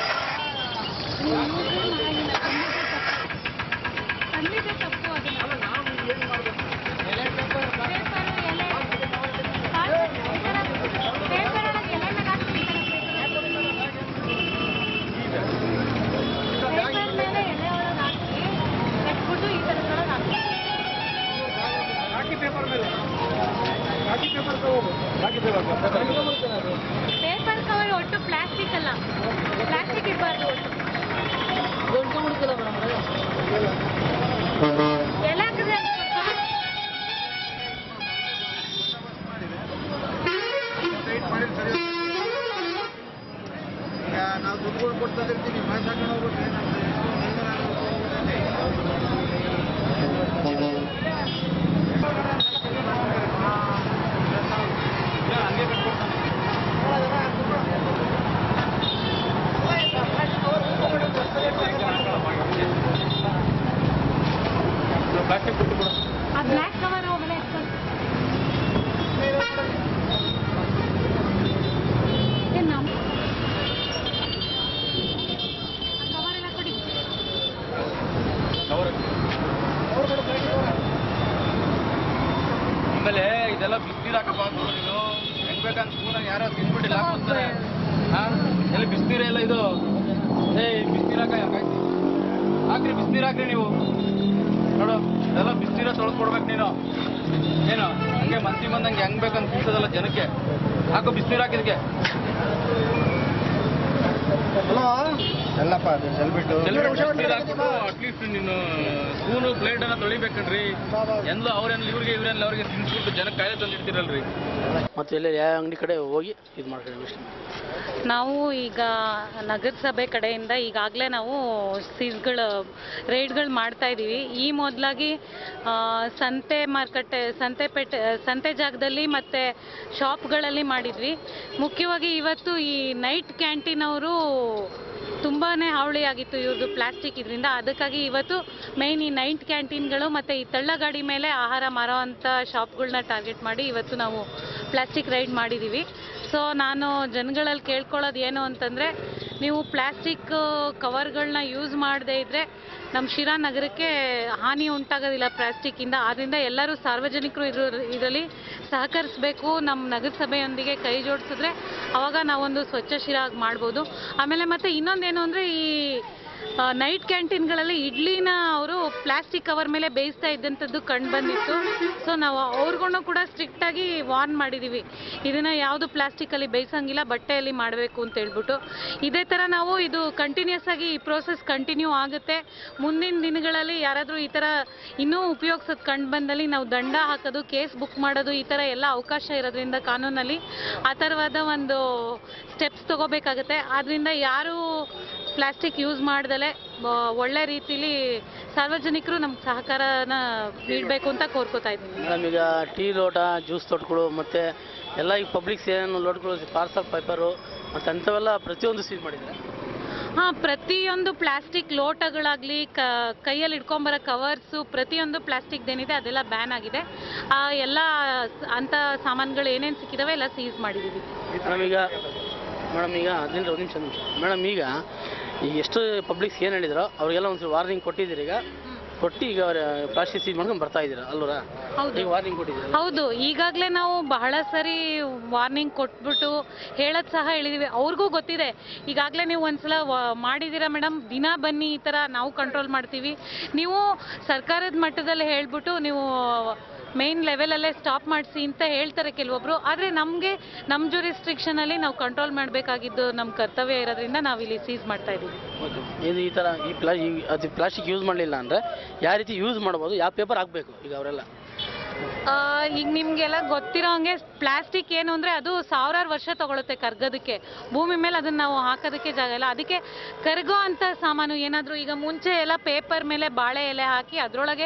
ಖಂಡಿತ ತಪ್ಪು ಅದನ್ನ ಎಲೆ ಪೇಪರ್ ಪೇಪರ್ ಒಳಗೆ ಎಲೆ ಮೇಲೆ ಹಾಕ್ಬಿಡ್ತಾರೆ ಪೇಪರ್ ಮೇಲೆ ಎಲೆ ಒಳಗೆ ಹಾಕಿ ಕಟ್ಬಿಟ್ಟು ಈ ಥರದೊಳಗೆ ಹಾಕಿ ಹಾಕಿ ಪೇಪರ್ ಮೇಲೆ ಹಾಕಿ ಪೇಪರ್ ತಗೋಬೋದು ಹಾಕಿ ಪೇಪರ್ ಪೇಪರ್ ಕವರ್ ಒಟ್ಟು ಪ್ಲಾಸ್ಟಿಕ್ ಅಲ್ಲ ಪ್ಲಾಸ್ಟಿಕ್ ಇರಬಾರ್ದು ಎಲೆ ಹಾಕಿದ್ರೆ ಈಗ ನಾವು ದುಡ್ಡು ಕೊಡ್ತಾ ಇರ್ತೀವಿ ಮಾಹಿತಿ ಹಾಕೊಂಡು ಹೋಗ್ಬಿಟ್ರೆ ಪ್ಲಾಸ್ಟಿಕ್ ಕೊಟ್ಟು ಬಿಡು ಆ ಬ್ಲ್ಯಾಕ್ ಕವರ್ ಒಳಗಡೆ ಎತ್ಕೊಂಡು ಏನ್ ನಾವು ಕವರ್ ಎಲ್ಲ ಕೊಡಿ ಆಮೇಲೆ ಇದೆಲ್ಲ ಬಿಸಿನೀರು ಹಾಕಬಾರ್ದು ನೀನು ಹೆಂಗ್ ಬೇಕಂತ ಸ್ಪೂನಾಗ ಯಾರೋ ತಿನ್ಬಿಟ್ಟಿಲ್ಲ ಹಾಕ್ತಾರೆ ಹಾ ಎಲ್ಲಿ ಬಿಸಿನೀರೇ ಇಲ್ಲ ಇದು ಏ ಬಿಸಿನೀರು ಹಾಕ ಯಾಕಾಯ್ತು ಹಾಕ್ರಿ ಬಿಸಿನೀರು ಹಾಕ್ರಿ ನೀವು ನೋಡು ಇದೆಲ್ಲ ಬಿಸಿನೀರ ತೊಳೆದು ಕೊಡ್ಬೇಕು ನೀನು ಏನು ಹಂಗೆ ಮನ್ಸಿ ಬಂದಂಗೆ ಹೆಂಗ್ ಬೇಕಂತ ತಿನ್ಸೋದಲ್ಲ ಜನಕ್ಕೆ ಹಾಕು ಬಿಸಿನೀರು ಹಾಕಿದಕ್ಕೆ ಹಲೋ ಎಲ್ಲಪ್ಪ ಅದು ಸೆಲ್ಬಿಟ್ಟು ಅಟ್ಲೀಸ್ಟ್ ನೀನು ಸ್ಪೂನು ಪ್ಲೇಟ್ ಅನ್ನ ತೊಳಿಬೇಕನ್ರಿ ಎಲ್ಲ ಅವ್ರೆಲ್ಲ ಇವ್ರಿಗೆ ಇವ್ರೆಲ್ಲ ಅವ್ರಿಗೆ ತಿನ್ಸ್ಬಿಟ್ಟು ಜನಕ್ಕೆ ಕಾಯಿಲೆ ತಂದಿಡ್ತೀರಲ್ರಿ ಮತ್ತೆ ಎಲ್ಲ ಯಾವ ಅಂಗಡಿ ಕಡೆ ಹೋಗಿ ಇದು ಮಾಡ್ಕೊಳ್ಳಿ ಇಷ್ಟು ನಾವು ಈಗ ನಗರಸಭೆ ಕಡೆಯಿಂದ ಈಗಾಗಲೇ ನಾವು ಸೀಸ್ಗಳು ರೇಡ್ಗಳು ಮಾಡ್ತಾ ಇದ್ದೀವಿ ಈ ಮೊದಲಾಗಿ ಸಂತೆ ಮಾರುಕಟ್ಟೆ ಸಂತೆ ಪೇಟೆ ಸಂತೆ ಜಾಗದಲ್ಲಿ ಮತ್ತು ಶಾಪ್ಗಳಲ್ಲಿ ಮಾಡಿದ್ವಿ ಮುಖ್ಯವಾಗಿ ಇವತ್ತು ಈ ನೈಟ್ ಕ್ಯಾಂಟೀನ್ ಅವರು ತುಂಬಾ ಹಾವಳಿ ಆಗಿತ್ತು ಇವ್ರದ್ದು ಪ್ಲಾಸ್ಟಿಕ್ ಇದರಿಂದ ಅದಕ್ಕಾಗಿ ಇವತ್ತು ಮೇಯ್ನ್ ಈ ನೈಟ್ ಕ್ಯಾಂಟೀನ್ಗಳು ಮತ್ತು ಈ ತಳ್ಳಗಾಡಿ ಮೇಲೆ ಆಹಾರ ಮಾರೋವಂಥ ಶಾಪ್ಗಳನ್ನ ಟಾರ್ಗೆಟ್ ಮಾಡಿ ಇವತ್ತು ನಾವು ಪ್ಲಾಸ್ಟಿಕ್ ರೈಡ್ ಮಾಡಿದ್ದೀವಿ ಸೊ ನಾನು ಜನಗಳಲ್ಲಿ ಕೇಳ್ಕೊಳ್ಳೋದು ಏನು ಅಂತಂದರೆ ನೀವು ಪ್ಲಾಸ್ಟಿಕ್ ಕವರ್ಗಳನ್ನ ಯೂಸ್ ಮಾಡದೇ ಇದ್ದರೆ ನಮ್ಮ ಶಿರಾ ನಗರಕ್ಕೆ ಹಾನಿ ಉಂಟಾಗೋದಿಲ್ಲ ಪ್ಲಾಸ್ಟಿಕ್ಕಿಂದ ಆದ್ದರಿಂದ ಎಲ್ಲರೂ ಸಾರ್ವಜನಿಕರು ಇದ್ರ ಇದರಲ್ಲಿ ಸಹಕರಿಸಬೇಕು ನಮ್ಮ ನಗರಸಭೆಯೊಂದಿಗೆ ಕೈ ಜೋಡಿಸಿದ್ರೆ ಅವಾಗ ನಾವೊಂದು ಸ್ವಚ್ಛ ಶಿರಾ ಆಗಿ ಮಾಡ್ಬೋದು ಆಮೇಲೆ ಮತ್ತೆ ಇನ್ನೊಂದೇನು ಅಂದರೆ ಈ ನೈಟ್ ಕ್ಯಾಂಟೀನ್ಗಳಲ್ಲಿ ಇಡ್ಲಿನ ಅವರು ಪ್ಲಾಸ್ಟಿಕ್ ಕವರ್ ಮೇಲೆ ಬೇಯಿಸ್ತಾ ಇದ್ದಂಥದ್ದು ಕಂಡು ಬಂದಿತ್ತು ಸೊ ನಾವು ಅವ್ರಿಗೂ ಕೂಡ ಸ್ಟ್ರಿಕ್ಟಾಗಿ ವಾರ್ನ್ ಮಾಡಿದ್ದೀವಿ ಇದನ್ನು ಯಾವುದು ಪ್ಲಾಸ್ಟಿಕಲ್ಲಿ ಬೇಯಿಸಂಗಿಲ್ಲ ಬಟ್ಟೆಯಲ್ಲಿ ಮಾಡಬೇಕು ಅಂತ ಹೇಳ್ಬಿಟ್ಟು ಇದೇ ಥರ ನಾವು ಇದು ಕಂಟಿನ್ಯೂಸ್ ಆಗಿ ಈ ಪ್ರೋಸೆಸ್ ಕಂಟಿನ್ಯೂ ಆಗುತ್ತೆ ಮುಂದಿನ ದಿನಗಳಲ್ಲಿ ಯಾರಾದರೂ ಈ ಥರ ಇನ್ನೂ ಉಪಯೋಗಿಸೋದು ಕಂಡು ಬಂದಲ್ಲಿ ನಾವು ದಂಡ ಹಾಕೋದು ಕೇಸ್ ಬುಕ್ ಮಾಡೋದು ಈ ಥರ ಎಲ್ಲ ಅವಕಾಶ ಇರೋದ್ರಿಂದ ಕಾನೂನಲ್ಲಿ ಆ ಥರವಾದ ಒಂದು ಸ್ಟೆಪ್ಸ್ ತಗೋಬೇಕಾಗತ್ತೆ ಆದ್ದರಿಂದ ಯಾರು ಪ್ಲಾಸ್ಟಿಕ್ ಯೂಸ್ ಮಾಡ್ದಲೆ ಆ, ಒಳ್ಳೆ ರೀತಿಲಿ ಸಾರ್ವಜನಿಕರು ನಮ್ಗೆ ಸಹಕಾರನ ನೀಡಬೇಕು ಅಂತ ಕೋರ್ಕೋತಾ ಇದ್ದೀನಿ ಮೇಡಮ್ ಈಗ ಟೀ ಲೋಟ ಜ್ಯೂಸ್ ತೊಟ್ಗಳು ಮತ್ತು ಎಲ್ಲ ಈಗ ಪಬ್ಲಿಕ್ಸ್ ಏನೇನು ಲೋಟ್ಗಳು ಪಾರ್ಸಲ್ ಪೇಪರು ಮತ್ತು ಅಂಥವೆಲ್ಲ ಪ್ರತಿಯೊಂದು ಸೀಲ್ ಮಾಡಿದ್ದಾರೆ ಹಾಂ ಪ್ರತಿಯೊಂದು ಪ್ಲಾಸ್ಟಿಕ್ ಲೋಟಗಳಾಗಲಿ ಕ ಕೈಯಲ್ಲಿ ಇಟ್ಕೊಂಬರೋ ಕವರ್ಸು ಪ್ರತಿಯೊಂದು ಪ್ಲಾಸ್ಟಿಕ್ದೇನಿದೆ ಅದೆಲ್ಲ ಬ್ಯಾನ್ ಆಗಿದೆ ಆ ಎಲ್ಲ ಅಂಥ ಸಾಮಾನುಗಳು ಏನೇನು ಸಿಕ್ಕಿದಾವೆ ಎಲ್ಲ ಸೀಸ್ ಮಾಡಿದ್ದೀವಿ ಮೇಡಮ್ ಈಗ ಮೇಡಮ್ ಈಗ ಹದಿನೆಂಟು ಒಂದು ನಿಮಿಷ ನಿಮಿಷ ಮೇಡಮ್ ಈಗ ಈಗ ಎಷ್ಟು ಪಬ್ಲಿಕ್ಸ್ ಏನು ಹೇಳಿದ್ರು ಅವ್ರಿಗೆಲ್ಲ ಒಂದು ವಾರ್ನಿಂಗ್ ಕೊಟ್ಟಿದ್ದೀರಿ ಈಗ ಕೊಟ್ಟು ಈಗ ಅವ್ರ ಪ್ಲಾಸ್ಟಿಕ್ ಸೀಲ್ ಮಾಡ್ಕೊಂಡು ಬರ್ತಾ ಇದ್ದೀರಾ ಅಲ್ವರಾ ಹೌದು. ಈಗ ವಾರ್ನಿಂಗ್ ಕೊಟ್ಟಿದ್ದೀರಾ ಹೌದು ಈಗಾಗಲೇ ನಾವು ಬಹಳ ಸರಿ ವಾರ್ನಿಂಗ್ ಕೊಟ್ಬಿಟ್ಟು ಹೇಳೋದು ಸಹ ಹೇಳಿದೀವಿ ಅವ್ರಿಗೂ ಗೊತ್ತಿದೆ ಈಗಾಗಲೇ ನೀವು ಒಂದ್ಸಲ ವ- ಮಾಡಿದ್ದೀರಾ ಮೇಡಮ್ ದಿನ ಬನ್ನಿ ಈ ಥರ ನಾವು ಕಂಟ್ರೋಲ್ ಮಾಡ್ತೀವಿ ನೀವು ಸರ್ಕಾರದ ಮಟ್ಟದಲ್ಲಿ ಹೇಳ್ಬಿಟ್ಟು ನೀವು ಮೇನ್ ಲೆವೆಲಲ್ಲೇ ಸ್ಟಾಪ್ ಮಾಡಿಸಿ ಅಂತ ಹೇಳ್ತಾರೆ ಕೆಲವೊಬ್ರು ಆದರೆ ನಮಗೆ ನಮ್ಮ ಜೂರಿಸ್ಟ್ರಿಕ್ಷನಲ್ಲಿ ನಾವು ಕಂಟ್ರೋಲ್ ಮಾಡಬೇಕಾಗಿದ್ದು ನಮ್ಮ ಕರ್ತವ್ಯ ಇರೋದ್ರಿಂದ ನಾವು ಇಲ್ಲಿ ಸೀಸ್ ಮಾಡ್ತಾ ಇದ್ದೀವಿ ಓಕೆ ಇದು ಈ ಥರ ಈ ಪ್ಲಾ ಈ ಅದು ಪ್ಲಾಸ್ಟಿಕ್ ಯೂಸ್ ಮಾಡಲಿಲ್ಲ ಅಂದರೆ ಯಾವ ರೀತಿ ಯೂಸ್ ಮಾಡ್ಬೋದು ಯಾವ ಪೇಪರ್ ಹಾಕಬೇಕು ಈಗ ಅವರೆಲ್ಲ ಆ, ಈಗ ನಿಮಗೆಲ್ಲ ಗೊತ್ತಿರೋ ಹಂಗೆ ಪ್ಲಾಸ್ಟಿಕ್ ಏನು ಅಂದರೆ ಅದು ಸಾವಿರಾರು ವರ್ಷ ತಗೊಳುತ್ತೆ ಕರ್ಗೋದಕ್ಕೆ ಭೂಮಿ ಮೇಲೆ ಅದನ್ನು ನಾವು ಹಾಕೋದಕ್ಕೆ ಜಾಗ ಇಲ್ಲ ಅದಕ್ಕೆ ಕರಗೋ ಅಂಥ ಸಾಮಾನು ಏನಾದರೂ ಈಗ ಮುಂಚೆ ಎಲ್ಲ ಪೇಪರ್ ಮೇಲೆ ಬಾಳೆ ಎಲೆ ಹಾಕಿ ಅದರೊಳಗೆ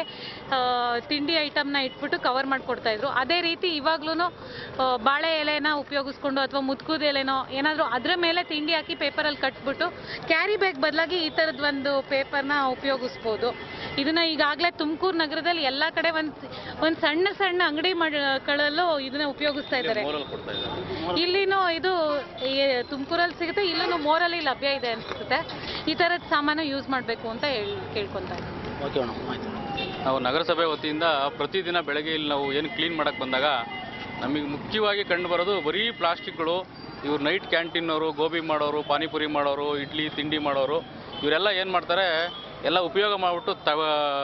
ತಿಂಡಿ ಐಟಮ್ನ ಇಟ್ಬಿಟ್ಟು ಕವರ್ ಮಾಡಿಕೊಡ್ತಾ ಇದ್ರು ಅದೇ ರೀತಿ ಇವಾಗ್ಲೂ ಬಾಳೆ ಎಲೆನ ಉಪಯೋಗಿಸ್ಕೊಂಡು ಅಥವಾ ಮುತ್ಕುದ ಎಲೆನೋ ಏನಾದರೂ ಅದರ ಮೇಲೆ ತಿಂಡಿ ಹಾಕಿ ಪೇಪರಲ್ಲಿ ಕಟ್ಬಿಟ್ಟು ಕ್ಯಾರಿ ಬ್ಯಾಗ್ ಬದಲಾಗಿ ಈ ಥರದ್ದು ಒಂದು ಪೇಪರ್ನ ಉಪಯೋಗಿಸ್ಬೋದು ಇದನ್ನ ಈಗಾಗಲೇ ತುಮಕೂರು ನಗರದಲ್ಲಿ ಎಲ್ಲ ಕಡೆ ಒಂದು ಒಂದು ಸಣ್ಣ ಸಣ್ಣ ಅಂಗಡಿ ಗಳಲ್ಲೂ ಇದನ್ನ ಉಪಯೋಗಿಸ್ತಾ ಇದ್ದಾರೆ ಕೊಡ್ತಾ ಇದ್ದಾರೆ ಇಲ್ಲಿನೂ ಇದು ತುಮಕೂರಲ್ಲಿ ಸಿಗುತ್ತೆ ಇಲ್ಲೂ ಮೋರಲ್ಲಿ ಲಭ್ಯ ಇದೆ ಅನ್ಸುತ್ತೆ ಈ ಥರದ ಸಾಮಾನು ಯೂಸ್ ಮಾಡಬೇಕು ಅಂತ ಹೇಳಿ ಕೇಳ್ಕೊತಾ ಇದ್ದೀನಿ ಓಕೆ ಮೇಡಮ್ ಆಯಿತು ನಾವು ನಗರಸಭೆ ವತಿಯಿಂದ ಪ್ರತಿದಿನ ಬೆಳಗ್ಗೆ ಇಲ್ಲಿ ನಾವು ಏನು ಕ್ಲೀನ್ ಮಾಡಕ್ಕೆ ಬಂದಾಗ ನಮಗೆ ಮುಖ್ಯವಾಗಿ ಕಂಡು ಬರೋದು ಬರೀ ಪ್ಲಾಸ್ಟಿಕ್ಗಳು ಇವ್ರು ನೈಟ್ ಕ್ಯಾಂಟೀನವರು ಗೋಬಿ ಮಾಡೋರು ಪಾನಿಪುರಿ ಮಾಡೋರು ಇಡ್ಲಿ ತಿಂಡಿ ಮಾಡೋರು ಇವರೆಲ್ಲ ಏನು ಮಾಡ್ತಾರೆ ಎಲ್ಲ ಉಪಯೋಗ ಮಾಡಿಬಿಟ್ಟು ತವ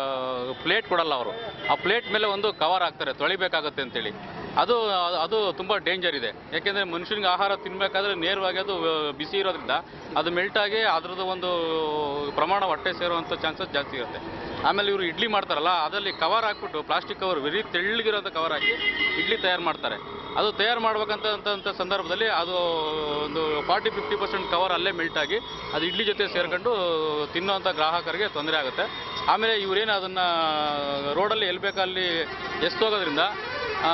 ಪ್ಲೇಟ್ ಕೊಡಲ್ಲ ಅವರು ಆ ಪ್ಲೇಟ್ ಮೇಲೆ ಒಂದು ಕವರ್ ಹಾಕ್ತಾರೆ ತೊಳಿಬೇಕಾಗತ್ತೆ ಅಂತೇಳಿ ಅದು ಅದು ತುಂಬ ಡೇಂಜರ್ ಇದೆ ಯಾಕೆಂದರೆ ಮನುಷ್ಯನಿಗೆ ಆಹಾರ ತಿನ್ನಬೇಕಾದ್ರೆ ನೇರವಾಗಿ ಅದು ಆ, ಬಿಸಿ ಇರೋದ್ರಿಂದ ಅದು ಮೆಲ್ಟಾಗಿ ಅದರದ್ದು ಒಂದು ಪ್ರಮಾಣ ಹೊಟ್ಟೆ ಸೇರುವಂಥ ಚಾನ್ಸಸ್ ಜಾಸ್ತಿ ಇರುತ್ತೆ ಆಮೇಲೆ ಇವರು ಇಡ್ಲಿ ಮಾಡ್ತಾರಲ್ಲ ಅದರಲ್ಲಿ ಕವರ್ ಹಾಕ್ಬಿಟ್ಟು ಪ್ಲಾಸ್ಟಿಕ್ ಕವರ್ ವೆರಿ ತೆಳ್ಳಗಿರೋಂಥ ಕವರ್ ಹಾಕಿ ಇಡ್ಲಿ ತಯಾರು ಮಾಡ್ತಾರೆ ಅದು ತಯಾರು ಮಾಡ್ಬೇಕಂತ ಅಂತ ಸಂದರ್ಭದಲ್ಲಿ ಅದು ಒಂದು ಫಾರ್ಟಿ ಫಿಫ್ಟಿ ಪರ್ಸೆಂಟ್ ಕವರ್ ಅಲ್ಲೇ ಮೆಲ್ಟ್ ಆಗಿ ಅದು ಇಡ್ಲಿ ಜೊತೆ ಸೇರ್ಕೊಂಡು ತಿನ್ನೋವಂಥ ಗ್ರಾಹಕರಿಗೆ ತೊಂದರೆ ಆಗುತ್ತೆ ಆಮೇಲೆ ಇವರೇನು ಅದನ್ನು ರೋಡಲ್ಲಿ ಎಲ್ಲಿ ಬೇಕಲ್ಲಿ ಎಸ್ತೋಗೋದ್ರಿಂದ ಆ,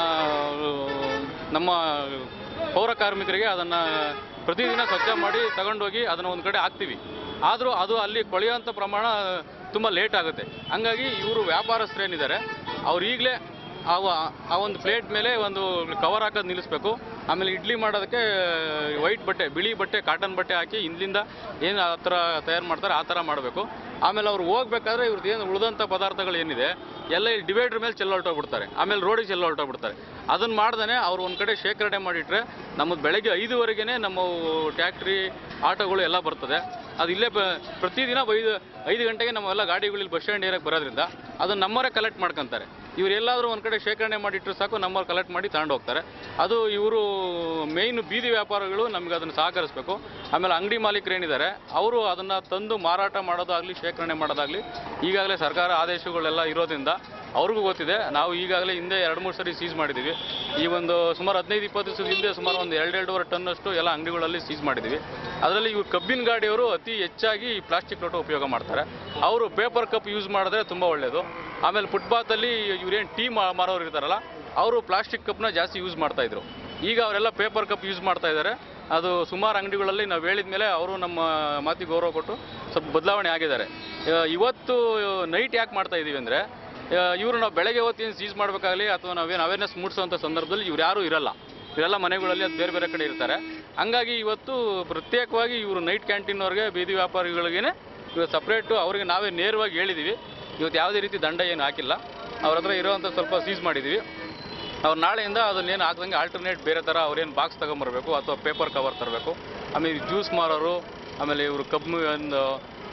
ನಮ್ಮ ಪೌರ ಕಾರ್ಮಿಕರಿಗೆ ಅದನ್ನು ಪ್ರತಿದಿನ ಸ್ವಚ್ಛ ಮಾಡಿ ತಗೊಂಡೋಗಿ ಅದನ್ನು ಒಂದು ಕಡೆ ಹಾಕ್ತೀವಿ ಆದರೂ ಅದು ಅಲ್ಲಿ ಕೊಳೆಯುವಂಥ ಪ್ರಮಾಣ ತುಂಬ ಲೇಟ್ ಆಗುತ್ತೆ ಹಂಗಾಗಿ ಇವರು ವ್ಯಾಪಾರಸ್ಥರೇನಿದ್ದಾರೆ ಅವ್ರು ಈಗಲೇ ಆ ವ- ಆ ಒಂದು ಪ್ಲೇಟ್ ಮೇಲೆ ಒಂದು ಕವರ್ ಹಾಕೋದು ನಿಲ್ಲಿಸ್ಬೇಕು ಆಮೇಲೆ ಇಡ್ಲಿ ಮಾಡೋದಕ್ಕೆ ವೈಟ್ ಬಟ್ಟೆ ಬಿಳಿ ಬಟ್ಟೆ ಕಾಟನ್ ಬಟ್ಟೆ ಹಾಕಿ ಹಿಂದಿಂದ ಏನು ಆ ಥರ ತಯಾರು ಮಾಡ್ತಾರೆ ಆ ಥರ ಮಾಡಬೇಕು ಆಮೇಲೆ ಅವ್ರು ಹೋಗ್ಬೇಕಾದ್ರೆ ಇವ್ರದ್ದು ಏನು ಉಳಿದಂಥ ಪದಾರ್ಥಗಳು ಏನಿದೆ ಎಲ್ಲ ಇಲ್ಲಿ ಡಿವೈಡರ್ ಮೇಲೆ ಚೆಲ್ಲೊಲ್ಟೋಗ್ಬಿಡ್ತಾರೆ ಆಮೇಲೆ ರೋಡಿಗೆ ಚೆಲ್ಲೊಲ್ಟೋಗ್ಬಿಡ್ತಾರೆ ಅದನ್ನು ಮಾಡ್ದೇ ಅವ್ರು ಒಂದು ಕಡೆ ಶೇಖರಣೆ ಮಾಡಿಟ್ರೆ ನಮ್ಮದು ಬೆಳಗ್ಗೆ ಐದುವರೆಗೆ ನಮ್ಮ ಟ್ಯಾಕ್ಟ್ರಿ ಆಟೋಗಳು ಎಲ್ಲ ಬರ್ತದೆ ಅದು ಇಲ್ಲೇ ಬ ಪ್ರತಿದಿನ ಐದು ಐದು ಗಂಟೆಗೆ ನಮ್ಮೆಲ್ಲ ಗಾಡಿಗಳಲ್ಲಿ ಬಸ್ ಸ್ಟ್ಯಾಂಡ್ ಏರಕ್ಕೆ ಬರೋದ್ರಿಂದ ಅದನ್ನು ನಮ್ಮವರೇ ಕಲೆಕ್ಟ್ ಮಾಡ್ಕೊತಾರೆ ಇವ್ರು ಎಲ್ಲಾದರೂ ಒಂದು ಕಡೆ ಶೇಖರಣೆ ಮಾಡಿಟ್ರು ಸಾಕು ನಮ್ಮವ್ರು ಕಲೆಕ್ಟ್ ಮಾಡಿ ತಗೊಂಡು ಹೋಗ್ತಾರೆ ಅದು ಇವರು ಮೇಯ್ನ್ ಬೀದಿ ವ್ಯಾಪಾರಗಳು ನಮಗೆ ಅದನ್ನು ಸಹಕರಿಸಬೇಕು ಆಮೇಲೆ ಅಂಗಡಿ ಮಾಲೀಕರು ಏನಿದ್ದಾರೆ ಅವರು ಅದನ್ನು ತಂದು ಮಾರಾಟ ಮಾಡೋದಾಗಲಿ ಶೇಖರಣೆ ಮಾಡೋದಾಗಲಿ ಈಗಾಗಲೇ ಸರ್ಕಾರ ಆದೇಶಗಳೆಲ್ಲ ಇರೋದ್ರಿಂದ ಅವ್ರಿಗೂ ಗೊತ್ತಿದೆ ನಾವು ಈಗಾಗಲೇ ಹಿಂದೆ ಎರಡು ಮೂರು ಸರಿ ಸೀಸ್ ಮಾಡಿದ್ದೀವಿ ಈ ಒಂದು ಸುಮಾರು ಹದಿನೈದು ಇಪ್ಪತ್ತು ದಿವಸದ ಹಿಂದೆ ಸುಮಾರು ಒಂದು ಎರಡೆರಡೂವರೆ ಟನ್ನಷ್ಟು ಎಲ್ಲ ಅಂಗಡಿಗಳಲ್ಲಿ ಸೀಸ್ ಮಾಡಿದ್ದೀವಿ ಅದರಲ್ಲಿ ಇವ್ರು ಕಬ್ಬಿನ ಗಾಡಿಯವರು ಅತಿ ಹೆಚ್ಚಾಗಿ ಪ್ಲಾಸ್ಟಿಕ್ ಲೋಟ ಉಪಯೋಗ ಮಾಡ್ತಾರೆ ಅವರು ಪೇಪರ್ ಕಪ್ ಯೂಸ್ ಮಾಡಿದ್ರೆ ತುಂಬ ಒಳ್ಳೆಯದು ಆಮೇಲೆ ಫುಟ್ಪಾತಲ್ಲಿ ಇವ್ರೇನು ಟೀ ಮಾರೋರು ಇರ್ತಾರಲ್ಲ ಅವರು ಪ್ಲಾಸ್ಟಿಕ್ ಕಪ್ನ ಜಾಸ್ತಿ ಯೂಸ್ ಮಾಡ್ತಾ ಇದ್ರು ಈಗ ಅವರೆಲ್ಲ ಪೇಪರ್ ಕಪ್ ಯೂಸ್ ಮಾಡ್ತಾ ಇದ್ದಾರೆ ಅದು ಸುಮಾರು ಅಂಗಡಿಗಳಲ್ಲಿ ನಾವು ಹೇಳಿದ ಮೇಲೆ ಅವರು ನಮ್ಮ ಮಾತಿಗೆ ಗೌರವ ಕೊಟ್ಟು ಸ್ವಲ್ಪ ಬದಲಾವಣೆ ಆಗಿದ್ದಾರೆ ಆ, ಇವತ್ತು ನೈಟ್ ಯಾಕೆ ಮಾಡ್ತಾ ಇದ್ದೀವಿ ಅಂದರೆ ಇವರು ನಾವು ಬೆಳಗ್ಗೆ ಹೊತ್ತಿನ ಸೀಸ್ ಮಾಡಬೇಕಾಗಲಿ ಅಥವಾ ನಾವೇನು ಅವೇರ್ನೆಸ್ ಮೂಡಿಸುವಂಥ ಸಂದರ್ಭದಲ್ಲಿ ಇವ್ರು ಯಾರೂ ಇರಲ್ಲ ಇವರೆಲ್ಲ ಮನೆಗಳಲ್ಲಿ ಅದು ಬೇರೆ ಬೇರೆ ಕಡೆ ಇರ್ತಾರೆ ಹಂಗಾಗಿ ಇವತ್ತು ಪ್ರತ್ಯೇಕವಾಗಿ ಇವರು ನೈಟ್ ಕ್ಯಾಂಟೀನ್ವ್ರಿಗೆ ಬೀದಿ ವ್ಯಾಪಾರಿಗಳಿಗೇನೆ ಇವತ್ತು ಸಪ್ರೇಟು ಅವರಿಗೆ ನಾವೇ ನೇರವಾಗಿ ಹೇಳಿದ್ದೀವಿ ಇವತ್ತು ಯಾವುದೇ ರೀತಿ ದಂಡ ಏನು ಹಾಕಿಲ್ಲ ಅವ್ರ ಹತ್ರ ಇರೋವಂಥ ಸ್ವಲ್ಪ ಸೀಸ್ ಮಾಡಿದ್ದೀವಿ ಅವ್ರು ನಾಳೆಯಿಂದ ಅದನ್ನೇನು ಹಾಕ್ದಂಗೆ ಆಲ್ಟರ್ನೇಟ್ ಬೇರೆ ಥರ ಅವ್ರೇನು ಬಾಕ್ಸ್ ತಗೊಂಬರ್ಬೇಕು ಅಥವಾ ಪೇಪರ್ ಕವರ್ ತರಬೇಕು ಆಮೇಲೆ ಜ್ಯೂಸ್ ಮಾರೋರು ಆಮೇಲೆ ಇವರು ಕಬ್ಬು ಒಂದು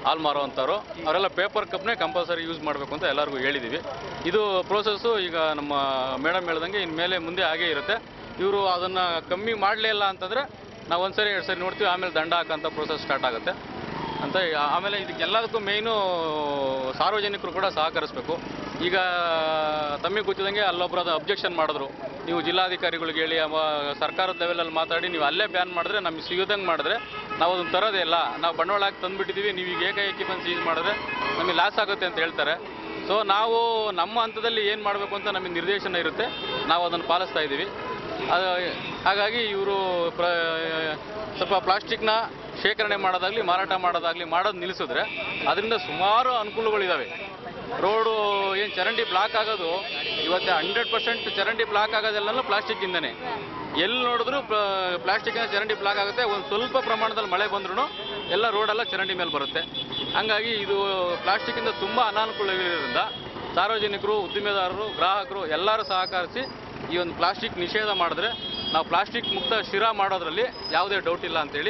ಹಾಲು ಮಾರುವಂಥವ್ರು ಅವರೆಲ್ಲ ಪೇಪರ್ ಕಪ್ನೇ ಕಂಪಲ್ಸರಿ ಯೂಸ್ ಮಾಡಬೇಕು ಅಂತ ಎಲ್ಲರಿಗೂ ಹೇಳಿದ್ದೀವಿ ಇದು ಪ್ರೋಸೆಸ್ಸು ಈಗ ನಮ್ಮ ಮೇಡಮ್ ಹೇಳ್ದಂಗೆ ಇನ್ಮೇಲೆ ಮುಂದೆ ಹಾಗೇ ಇರುತ್ತೆ ಇವರು ಅದನ್ನು ಕಮ್ಮಿ ಮಾಡಲೇ ಇಲ್ಲ ಅಂತಂದರೆ ನಾವು ಒಂದ್ಸರಿ ಎರಡು ಸರಿ ನೋಡ್ತೀವಿ ಆಮೇಲೆ ದಂಡ ಹಾಕೋಂಥ ಪ್ರೋಸೆಸ್ ಸ್ಟಾರ್ಟ್ ಆಗುತ್ತೆ ಅಂತ ಆ- ಆಮೇಲೆ ಇದಕ್ಕೆಲ್ಲದಕ್ಕೂ ಮೇಯ್ನು ಸಾರ್ವಜನಿಕರು ಕೂಡ ಸಹಕರಿಸಬೇಕು ಈಗ ತಮಗೆ ಗೊತ್ತಿದಂಗೆ ಅಲ್ಲೊಬ್ರು ಅದು ಅಬ್ಜೆಕ್ಷನ್ ಮಾಡಿದ್ರು ನೀವು ಜಿಲ್ಲಾಧಿಕಾರಿಗಳಿಗೆ ಹೇಳಿ ಅವ ಸರ್ಕಾರದ ಲೆವೆಲಲ್ಲಿ ಮಾತಾಡಿ ನೀವು ಅಲ್ಲೇ ಬ್ಯಾನ್ ಮಾಡಿದ್ರೆ ನಮಗೆ ಸಿಗೋದಂಗೆ ಮಾಡಿದ್ರೆ ನಾವು ಅದನ್ನು ತರೋದೇ ಇಲ್ಲ ನಾವು ಬಂಡವಾಳ ಹಾಕಿ ತಂದುಬಿಟ್ಟಿದ್ದೀವಿ ನೀವು ಈಗ ಏಕಾಏಕಿ ಬಂದು ಸೀಸ್ ಮಾಡಿದ್ರೆ ನಮಗೆ ಲಾಸ್ ಆಗುತ್ತೆ ಅಂತ ಹೇಳ್ತಾರೆ ಸೊ ನಾವು ನಮ್ಮ ಹಂತದಲ್ಲಿ ಏನು ಮಾಡಬೇಕು ಅಂತ ನಮಗೆ ನಿರ್ದೇಶನ ಇರುತ್ತೆ ನಾವು ಅದನ್ನು ಪಾಲಿಸ್ತಾ ಇದ್ದೀವಿ ಅದು ಹಾಗಾಗಿ ಇವರು ಪ್ರ ಸ್ವಲ್ಪ ಪ್ಲಾಸ್ಟಿಕ್ನ ಶೇಖರಣೆ ಮಾಡೋದಾಗಲಿ ಮಾರಾಟ ಮಾಡೋದಾಗಲಿ ಮಾಡೋದು ನಿಲ್ಲಿಸಿದ್ರೆ ಅದರಿಂದ ಸುಮಾರು ಅನುಕೂಲಗಳಿದ್ದಾವೆ ರೋಡು ಏನು ಚರಂಡಿ ಬ್ಲಾಕ್ ಆಗೋದು ಇವತ್ತು ಹಂಡ್ರೆಡ್ ಪರ್ಸೆಂಟ್ ಚರಂಡಿ ಬ್ಲಾಕ್ ಆಗೋದೆಲ್ಲ ಪ್ಲಾಸ್ಟಿಕ್ಕಿಂದನೇ ಎಲ್ಲಿ ನೋಡಿದ್ರು ಪ್ಲಾಸ್ಟಿಕ್ಕಿನ ಚರಂಡಿ ಬ್ಲಾಕ್ ಆಗುತ್ತೆ ಒಂದು ಸ್ವಲ್ಪ ಪ್ರಮಾಣದಲ್ಲಿ ಮಳೆ ಬಂದ್ರೂ ಎಲ್ಲ ರೋಡೆಲ್ಲ ಚರಂಡಿ ಮೇಲೆ ಬರುತ್ತೆ ಹಂಗಾಗಿ ಇದು ಪ್ಲಾಸ್ಟಿಕ್ಕಿಂದ ತುಂಬ ಅನಾನುಕೂಲಗಳಿರೋದ್ರಿಂದ ಸಾರ್ವಜನಿಕರು ಉದ್ದಿಮೆದಾರರು ಗ್ರಾಹಕರು ಎಲ್ಲರೂ ಸಹಕರಿಸಿ ಈ ಒಂದು ಪ್ಲಾಸ್ಟಿಕ್ ನಿಷೇಧ ಮಾಡಿದ್ರೆ ನಾವು ಪ್ಲಾಸ್ಟಿಕ್ ಮುಕ್ತ ಶಿರಾ ಮಾಡೋದ್ರಲ್ಲಿ ಯಾವುದೇ ಡೌಟ್ ಇಲ್ಲ ಅಂತೇಳಿ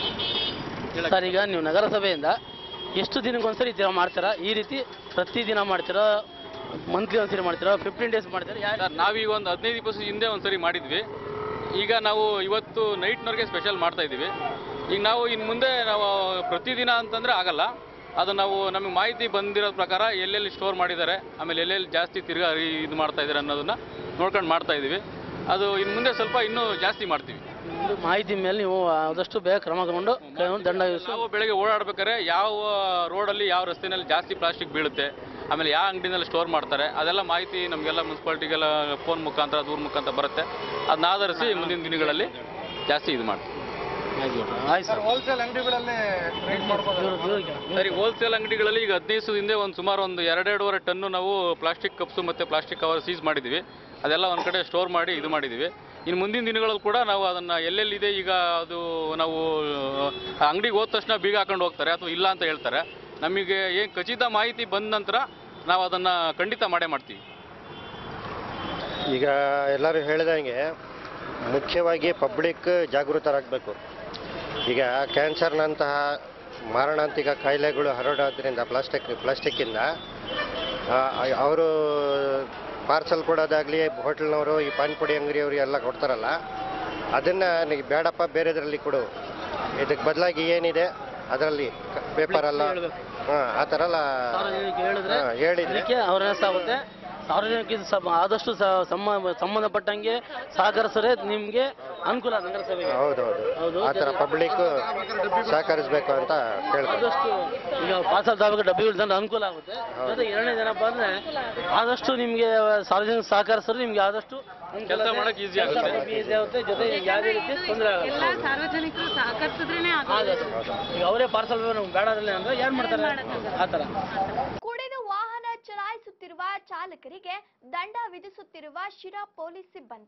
ಸರ್ ಈಗ ನೀವು ನಗರಸಭೆಯಿಂದ ಎಷ್ಟು ದಿನಕ್ಕೊಂದ್ಸರಿ ಈ ಥರ ಮಾಡ್ತೀರಾ ಈ ರೀತಿ ಪ್ರತಿದಿನ ಮಾಡ್ತೀರಾ ಮಂತ್ಲಿ ಒಂದ್ಸರಿ ಮಾಡ್ತೀರಾ ಫಿಫ್ಟೀನ್ ಡೇಸ್ ಮಾಡ್ತೀರಾ ಯಾ- ಸರ್ ನಾವೀಗ ಒಂದು ಹದಿನೈದು ದಿವಸ ಹಿಂದೆ ಒಂದ್ಸರಿ ಮಾಡಿದ್ವಿ ಈಗ ನಾವು ಇವತ್ತು ನೈಟ್ನವ್ರಿಗೆ ಸ್ಪೆಷಲ್ ಮಾಡ್ತಾ ಇದ್ದೀವಿ ಈಗ ನಾವು ಇನ್ನು ಮುಂದೆ ನಾವು ಪ್ರತಿದಿನ ಅಂತಂದರೆ ಆಗಲ್ಲ ಅದು ನಾವು ನಮಗೆ ಮಾಹಿತಿ ಬಂದಿರೋ ಪ್ರಕಾರ ಎಲ್ಲೆಲ್ಲಿ ಸ್ಟೋರ್ ಮಾಡಿದ್ದಾರೆ ಆಮೇಲೆ ಎಲ್ಲೆಲ್ಲಿ ಜಾಸ್ತಿ ತಿರ್ಗಾ ಈ- ಇದು ಮಾಡ್ತಾ ಇದ್ದಾರೆ ಅನ್ನೋದನ್ನ ನೋಡ್ಕೊಂಡು ಮಾಡ್ತಾ ಇದ್ದೀವಿ ಅದು ಇನ್ನು ಮುಂದೆ ಸ್ವಲ್ಪ ಇನ್ನೂ ಜಾಸ್ತಿ ಮಾಡ್ತೀವಿ ಒಂದು ಮಾಹಿತಿ ಮೇಲೆ ನೀವು ಆದಷ್ಟು ಬೇಗ ಕ್ರಮ ತಗೊಂಡು ಕೆಲವೊಂದು ದಂಡ ವಿಧಿಸು ನಾವು ಬೆಳಗ್ಗೆ ಓಡಾಡ್ಬೇಕಾದ್ರೆ ಯಾವ ರೋಡಲ್ಲಿ ಯಾವ ರಸ್ತೆನಲ್ಲಿ ಜಾಸ್ತಿ ಪ್ಲಾಸ್ಟಿಕ್ ಬೀಳುತ್ತೆ ಆಮೇಲೆ ಯಾವ ಅಂಗಡಿನಲ್ಲಿ ಸ್ಟೋರ್ ಮಾಡ್ತಾರೆ ಅದೆಲ್ಲ ಮಾಹಿತಿ ನಮಗೆಲ್ಲ ಮುನ್ಸಿಪಾಲ್ಟಿಗೆಲ್ಲ ಫೋನ್ ಮುಖಾಂತರ ದೂರ ಮುಖಾಂತರ ಬರುತ್ತೆ ಅದನ್ನ ಆಧರಿಸಿ ಮುಂದಿನ ದಿನಗಳಲ್ಲಿ ಜಾಸ್ತಿ ಇದು ಮಾಡ್ತೀವಿ ಆಯ್ತು ಸರ್ ಹೋಲ್ಸೇಲ್ ಅಂಗಡಿಗಳಲ್ಲೇ ರೇಟ್ ಮಾಡ್ಬೋದು ಸರಿ ಹೋಲ್ಸೇಲ್ ಅಂಗಡಿಗಳಲ್ಲಿ ಈಗ ಹದಿನೈದು ದಿವಸದ ಹಿಂದೆ ಒಂದು ಸುಮಾರು ಒಂದು ಎರಡೆರಡೂವರೆ ಟನ್ನು ನಾವು ಪ್ಲಾಸ್ಟಿಕ್ ಕಪ್ಸು ಮತ್ತು ಪ್ಲಾಸ್ಟಿಕ್ ಕವರ್ ಸೀಸ್ ಮಾಡಿದ್ದೀವಿ ಅದೆಲ್ಲ ಒಂದು ಕಡೆ ಸ್ಟೋರ್ ಮಾಡಿ ಇದು ಮಾಡಿದ್ದೀವಿ ಇನ್ನು ಮುಂದಿನ ದಿನಗಳಲ್ಲಿ ಕೂಡ ನಾವು ಅದನ್ನು ಎಲ್ಲೆಲ್ಲಿದೆ ಈಗ ಅದು ನಾವು ಅಂಗಡಿಗೆ ಹೋದ ತಕ್ಷಣ ಬೀಗ ಹಾಕೊಂಡು ಹೋಗ್ತಾರೆ ಅಥವಾ ಇಲ್ಲ ಅಂತ ಹೇಳ್ತಾರೆ ನಮಗೆ ಏನು ಖಚಿತ ಮಾಹಿತಿ ಬಂದ ನಂತರ ನಾವು ಅದನ್ನು ಖಂಡಿತ ಮಾಡೇ ಮಾಡ್ತೀವಿ ಈಗ ಎಲ್ಲರೂ ಹೇಳಿದಂಗೆ ಮುಖ್ಯವಾಗಿ ಪಬ್ಲಿಕ್ ಜಾಗೃತರಾಗಬೇಕು ಈಗ ಕ್ಯಾನ್ಸರ್ನಂತಹ ಮಾರಣಾಂತಿಕ ಕಾಯಿಲೆಗಳು ಹರಡೋದ್ರಿಂದ ಪ್ಲಾಸ್ಟಿಕ್ ಪ್ಲಾಸ್ಟಿಕ್ಕಿಂದ ಅವರು ಪಾರ್ಸಲ್ ಕೊಡೋದಾಗಲಿ ಹೋಟೆಲ್ನವರು ಈ ಪಾನಿಪುಡಿ ಅಂಗಡಿಯವರು ಎಲ್ಲ ಕೊಡ್ತಾರಲ್ಲ ಅದನ್ನು ನೀ ಬೇಡಪ್ಪ ಬೇರೆದ್ರಲ್ಲಿ ಕೊಡು ಇದಕ್ಕೆ ಬದಲಾಗಿ ಏನಿದೆ ಅದರಲ್ಲಿ ಪೇಪರೆಲ್ಲ ಹಾಂ ಆ ಥರ ಎಲ್ಲ ಸಾರ್ವಜನಿಕ ಹೇಳಿದ್ರೆ ಹಾ, ಹೇಳಿದ್ರೆ ಅದಕ್ಕೆ ಆಗುತ್ತೆ ಸಾರ್ವಜನಿಕ ಇದು ಸಮ- ಆದಷ್ಟು ಸ- ಸಂಬ- ಸಂಬಂಧಪಟ್ಟಂಗೆ ಸಹಕರಿಸಿದ್ರೆ ನಿಮಗೆ ಅನುಕೂಲ ನಗರಸಭೆಗೆ ಹೌದೌದು ಹೌದು. ಆ ಥರ ಪಬ್ಲಿಕ್ ಸಹಕರಿಸಬೇಕು ಅಂತ ಕೇಳ್ತಾರೆ ಆದಷ್ಟು ಈಗ ಪಾರ್ಸಲ್ ತಗೋಬೇಕು ಡಬ್ಬಿ ತಂದ್ರೆ ಅನುಕೂಲ ಆಗುತ್ತೆ ಜೊತೆಗೆ ಎರಡನೇ ಏನಪ್ಪ ಅಂದ್ರೆ ಆದಷ್ಟು ನಿಮಗೆ ಸಾರ್ವಜನಿಕ ಸಹಕರಿಸಿದ್ರೆ ನಿಮ್ಗೆ ಆದಷ್ಟು ಕೆಲ್ಸ ಮಾಡಕ್ಕೆ easy ಆಗುತ್ತೆ. ಈಸಿ ಆಗುತ್ತೆ ಜೊತೆ ಯಾವುದೇ ರೀತಿ ತೊಂದರೆ ಎಲ್ಲ ಆಗಲ್ಲ ಸಾರ್ವಜನಿಕರು ಸಹಕರಿಸಿದ್ರೇನೆ ಆಗುತ್ತೆ ಈಗ ಅವರೇ ಪಾರ್ಸಲ್ ಬೇಡದಿಲ್ಲ ಅಂದ್ರೆ ಏನ್ ಮಾಡ್ತಾರೆ ಆ ಥರ ಕುಡಿದು ವಾಹನ ಚಲಾಯಿಸುತ್ತಿರುವ ಚಾಲಕರಿಗೆ ದಂಡ ವಿಧಿಸುತ್ತಿರುವ ಶಿರಾ ಪೊಲೀಸ್ ಸಿಬ್ಬಂದಿ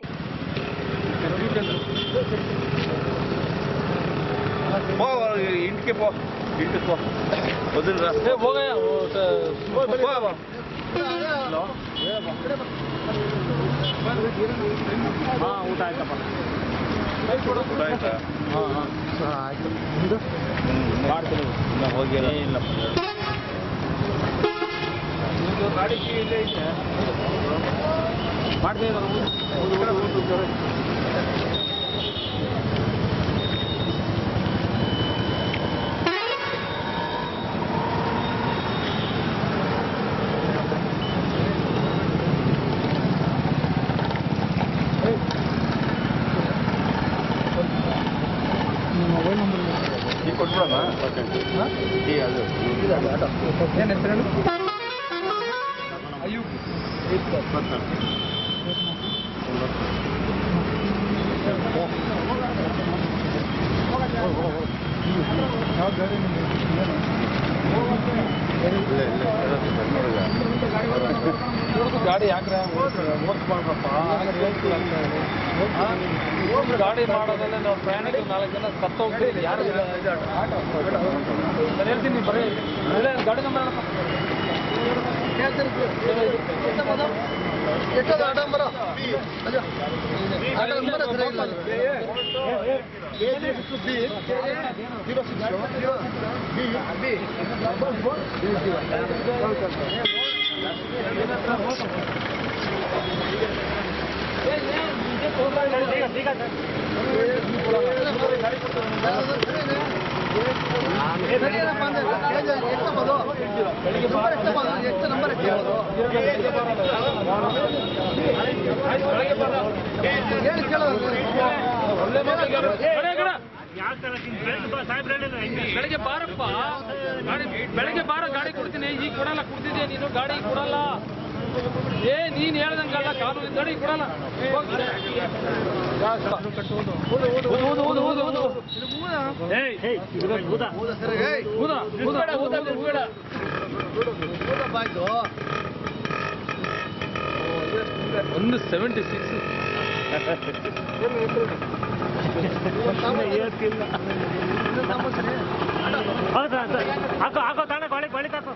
போ இன்றைக்கு போ இன்ட்டு போ வந்துடுறா ಹೋಗಯ್ಯ போ ಹಾಂ ಊಟ ಆಯ್ತಪ್ಪ ಊಟ ಆಯ್ತಾ ಮಾಡ್ತೀನಿ ಇನ್ನ ಹೋಗಿಲ್ಲ ಇಲ್ಲ ಗಾಡಿ ಇಲ್ಲೇ ಐತೆ ಮಾಡ್ತೀನಿ ಈಗ ಕೊಟ್ಬಿಡಮ್ಮ ಈ ಅದು ಏನು ಹೆಸರು ಅಯ್ಯೂಬ್ ಗಾಡಿ ಯಾಕ್ರೆ ಓಡಿಸ್ಬಾರ್ದಪ್ಪ ಗಾಡಿ ಮಾಡೋದಲ್ಲೇ ನಾವು ಪ್ರಯಾಣಿಕರು ನಾಲ್ಕು ಜನ ಸತ್ತೋಗ್ತೀವಿ ಯಾರು ಇಲ್ಲ ನಾನು ಹೇಳ್ತೀನಿ ಬರೀ ಇಲ್ಲೇ ಗಾಡಿ ನಂಬರ್ ಬೆಳಗ್ಗೆ ಬಾರಪ್ಪ ಗಾಡಿ ಬೆಳಗ್ಗೆ ಬಾರ ಗಾಡಿ ಕೊಡ್ತೀನಿ ಈಗ ಕೊಡಲ್ಲ ಕೊಡ್ತಿದ್ದೆ ನೀನು ಗಾಡಿ ಕೊಡಲ್ಲ ಏ ನೀನ್ ಹೇಳ್ದಂಗಲ್ಲ ಕಾನೂನು ಗಾಡಿ ಕೊಡಲ್ಲ ಹೋಗ್. ಊದು, ಊದು, ಊದು, ಊದು, ಊದು, ಊದು. ಏಯ್, ಊದ, ಊದ. ಊದ, ಊದ, ಊದ, ಊದ. ಒಂದು ಸೆವೆಂಟಿ ಸಿಕ್ಸ್ ಹೌದಾ ಹಾಕೋ ಹಾಕೋ ತಾಣ ಕೊಳಿ ಕೊಳಿ ಹಾಕೋ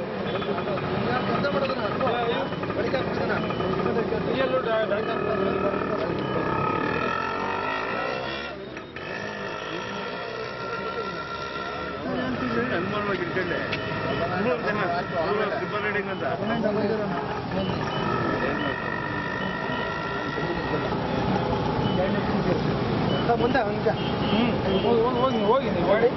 ಅನುಮಾನವಾಗಿ ಇಟ್ಕೊಂಡೆ ಮೂರು ಜನ ಟ್ರಿಪಲ್ ರೈಡಿಂಗ್ ಅಂತ ಮುಂದೆ ಈಗ ಹೋಗಿ ಹೋಗಿ ನೀವು ಮಾಡಿ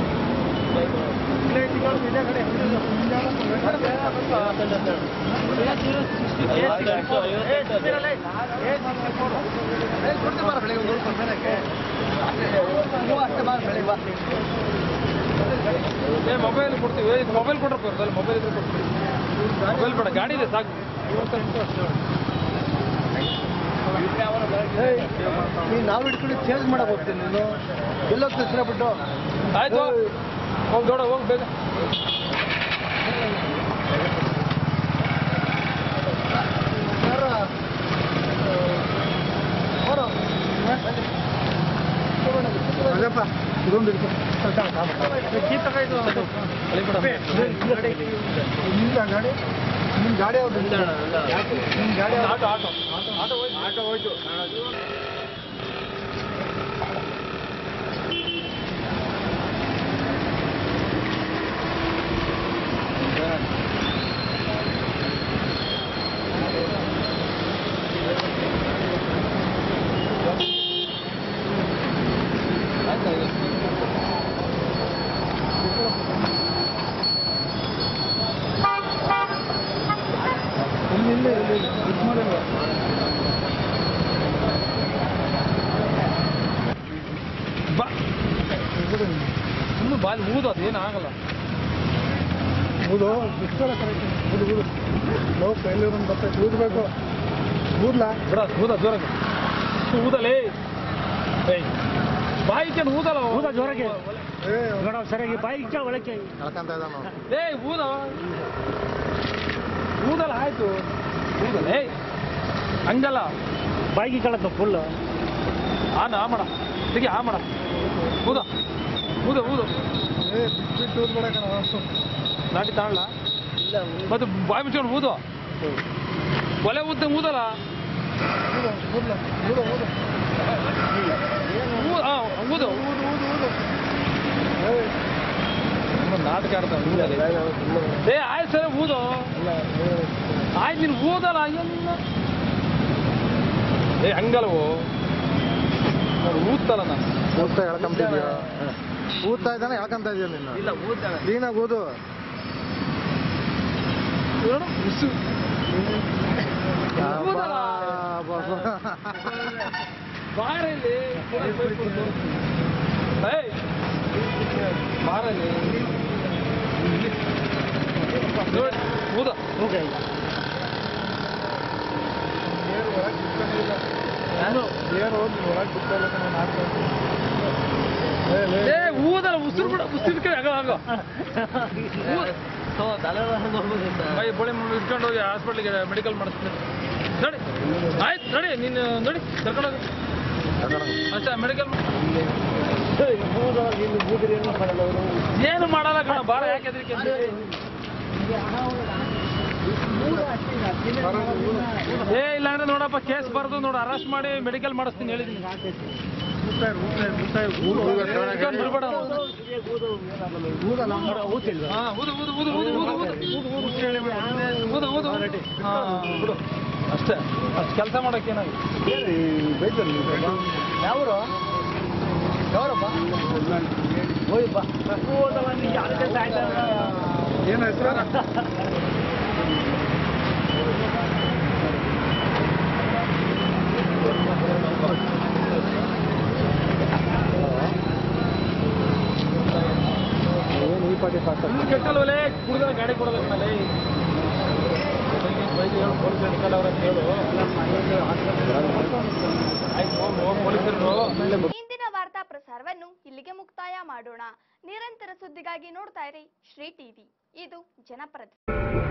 ಏ ಮೊಬೈಲ್ ಕೊಡ್ತೀವಿ ಇದು ಮೊಬೈಲ್ ಕೊಟ್ರಪ್ಪ ಇವ್ರದ್ದು ಮೊಬೈಲ್ ಇದ್ರೆ ಕೊಡ್ತೀವಿ ಮೊಬೈಲ್ ಬೇಡ ಗಾಡಿ ಇದೆ ಸಾಕು ನೀನು ನಾವು ಹಿಡ್ಕೊಂಡು ಚೇಂಜ್ ಮಾಡಕ್ ಹೋಗ್ತೀನಿ ನೀನು ಎಲ್ಲೋಗ್ತೀನಿ ಬಿಟ್ಟು ಆಯ್ತು ಹೋಗಿ ದೊಡ್ಡ ಹೋಗಿ ಬೇಗ ಅದಪ್ಪ ಇದೊಂದು ಹಿಡ್ಕೊ. ನಿಮ್ದ ಗಾಡಿ ನಿಮ್ ಗಾಡಿ ಯಾವ್ದು ನಿಮ್ ಗಾಡಿ ಯಾವ್ದು? ಆಟೋ ಆಟೋ ಆಟೋ ಹೋಯ್ತು ಆಟೋ ಹೋಯ್ತು ಇಲ್ಲಿ ಇಲ್ಲಿ ಇಲ್ಲಿ ಇಲ್ಲಿ. ಇದು ಮಾಡಿಲ್ವಾ? ಬಾ ಇನ್ನು ಬಾಲ್ ಊದು ಅದು ಏನಾಗಲ್ಲ ಊದು ಬಿಸ್ಕೊಳ ಕರೆಕ್ಟ್ ಊದು ಊದು ಲೋಕ ಎಲ್ಲಿರೋದು ಬರ್ತೈತೆ ಊದ್ಬೇಕು ಊದ್ಲಾ ಬಿಡ ಊದ ಜೋರಾಗಿ ಊದಲೇ ಏಯ್ ಬಾಯಿ ಚೆಂದ ಊದಲ್ಲ ಊದ ಜೋರಾಗಿ ನೋಡ ಸರಿಯಾಗಿ ಬಾಯಿ ಇಕ್ಕ ಒಳಕ್ಕೆ ಕಳ್ಕೊಂತ ಇದ್ದಾನ ಏಯ್ ಊದ ಊದಲ್ಲ ಆಯ್ತು ಊದಲ್ಲ ಏಯ್ ಹಂಗಲ್ಲ ಬಾಯಿಗೆ ಕಳತ್ತ ಫುಲ್ ಆನ ಆ ಮಾಡ ತೆಗಿ ಆ ಮಾಡ ಊದ ಊದ ಊದು ಏ ಬಿಟ್ಟು ಊದ್ಬೇಡ ಲಾಟಿ ತಾಳಲ್ಲ ಮತ್ತೆ ಬಾಯಿ ಮುಚ್ಕೊಂಡು ಊದು ಒಲೆ ಊದ ಊದಲ್ಲ ಊದ್ಲ ಊದ ಊದ ಊ- ಆ, ಊದು ಊದು ಊದು ಊದು ಇನ್ನೊಂದು ನಾಟಕ ಆಡ್ತಾನೆ ಏ ಆಯ್ತು ಸರಿ ಊದು ಆಯ್ತು ನೀನು ಊದಲ್ಲ ಎಲ್ಲ ಏ ಹಂಗಲ್ವೋ ನೋಡು ಊದ್ತಲ್ಲ ನಾನು ಊದ್ತಾ ಎಳ್ಕೊಂತಿದ್ಯಾ ಊದ್ತಾ ಇದ್ದಾನೆ ಎಳ್ಕೊಂತ ಇದೆಯಾ ನಿನ್ನ ಇಲ್ಲ ಊದ್ತಾಳ ಕ್ಲೀನಾಗಿ ಊದು ಉಸು ಊದಲ್ಲ ಬಾರಲ್ಲಿ ಏಯ್ ಬಾರಲ್ಲಿ ನೋಡಿ ಊದ ಏನು ಹೋಗಿ ಒಳಗೆ ಬಿಟ್ಟಲ್ಲ ನಾನು ಆಡ್ತಾ ಏ ಊದಲ್ಲ ಉಸಿರು ಬಿಡ ಉಸಿರು ಕೈ ಆಗ ಆಗ ಬೈ ಬಳಿ ಇಟ್ಕೊಂಡು ಹೋಗಿ ಹಾಸ್ಪಿಟ್ಲಿಗೆ ಮೆಡಿಕಲ್ ಮಾಡಿಸ್ತೀನಿ ನಡಿ ಆಯ್ತು ನಡಿ ನೀನು ನೋಡಿ ಕರ್ಕೊಂಡೋಗಿ ಅಷ್ಟೇ ಮೆಡಿಕಲ್ ಏನು ಮಾಡಲ್ಲ ಕಣ ಬಾರ ಯಾಕೆ ಹೆದ್ರಿಕೆ ಅಂತ? ಏ ಇಲ್ಲ ಅಂದ್ರೆ ನೋಡಪ್ಪ ಕೇಸ್ ಬರ್ದು ನೋಡು ಅರೆಸ್ಟ್ ಮಾಡಿ ಮೆಡಿಕಲ್ ಮಾಡಿಸ್ತೀನಿ ಹೇಳಿದ್ದೀನಿ ಇಟ್ಕೊಂಡ್ ಬಿಡ್ಬೇಡ ಅವ್ನು. ಹಾ, ಊದು, ಊದು, ಊದು, ಊದು, ಊದು, ಊದು. ಊದು, ಊದು. ಹಾ, ಬಿಡು. ಅಷ್ಟೇ ಅಷ್ಟು ಕೆಲಸ ಮಾಡಕ್ಕೆ ಏನಾಗುತ್ತೆ ಯಾವರು ಯಾವರಪ್ಪ ಹೋಯಪ್ಪ ಏನು ಹೆಸರು ಏನು ಈ ಪಾಟಿ ಪಾಸ್ ಕೆಟ್ಟಲ್ವಲೇ ಕುಡಿದ್ರೆ ಗಾಡಿ ಕೊಡೋದಕ್ಕೆ ಪೊಲೀಸ್ ಹಿಡ್ಕೊಂಡು ಅವ್ರನ್ನ ಹೇಳು ಆಯ್ತು ಹೋಗು ಪೊಲೀಸರು ಇಂದಿನ ವಾರ್ತಾ ಪ್ರಸಾರವನ್ನು ಇಲ್ಲಿಗೆ ಮುಕ್ತಾಯ ಮಾಡೋಣ ನಿರಂತರ ಸುದ್ದಿಗಾಗಿ ನೋಡ್ತಾ ಇರಿ ಶ್ರೀ ಟಿವಿ ಇದು ಜನಪರ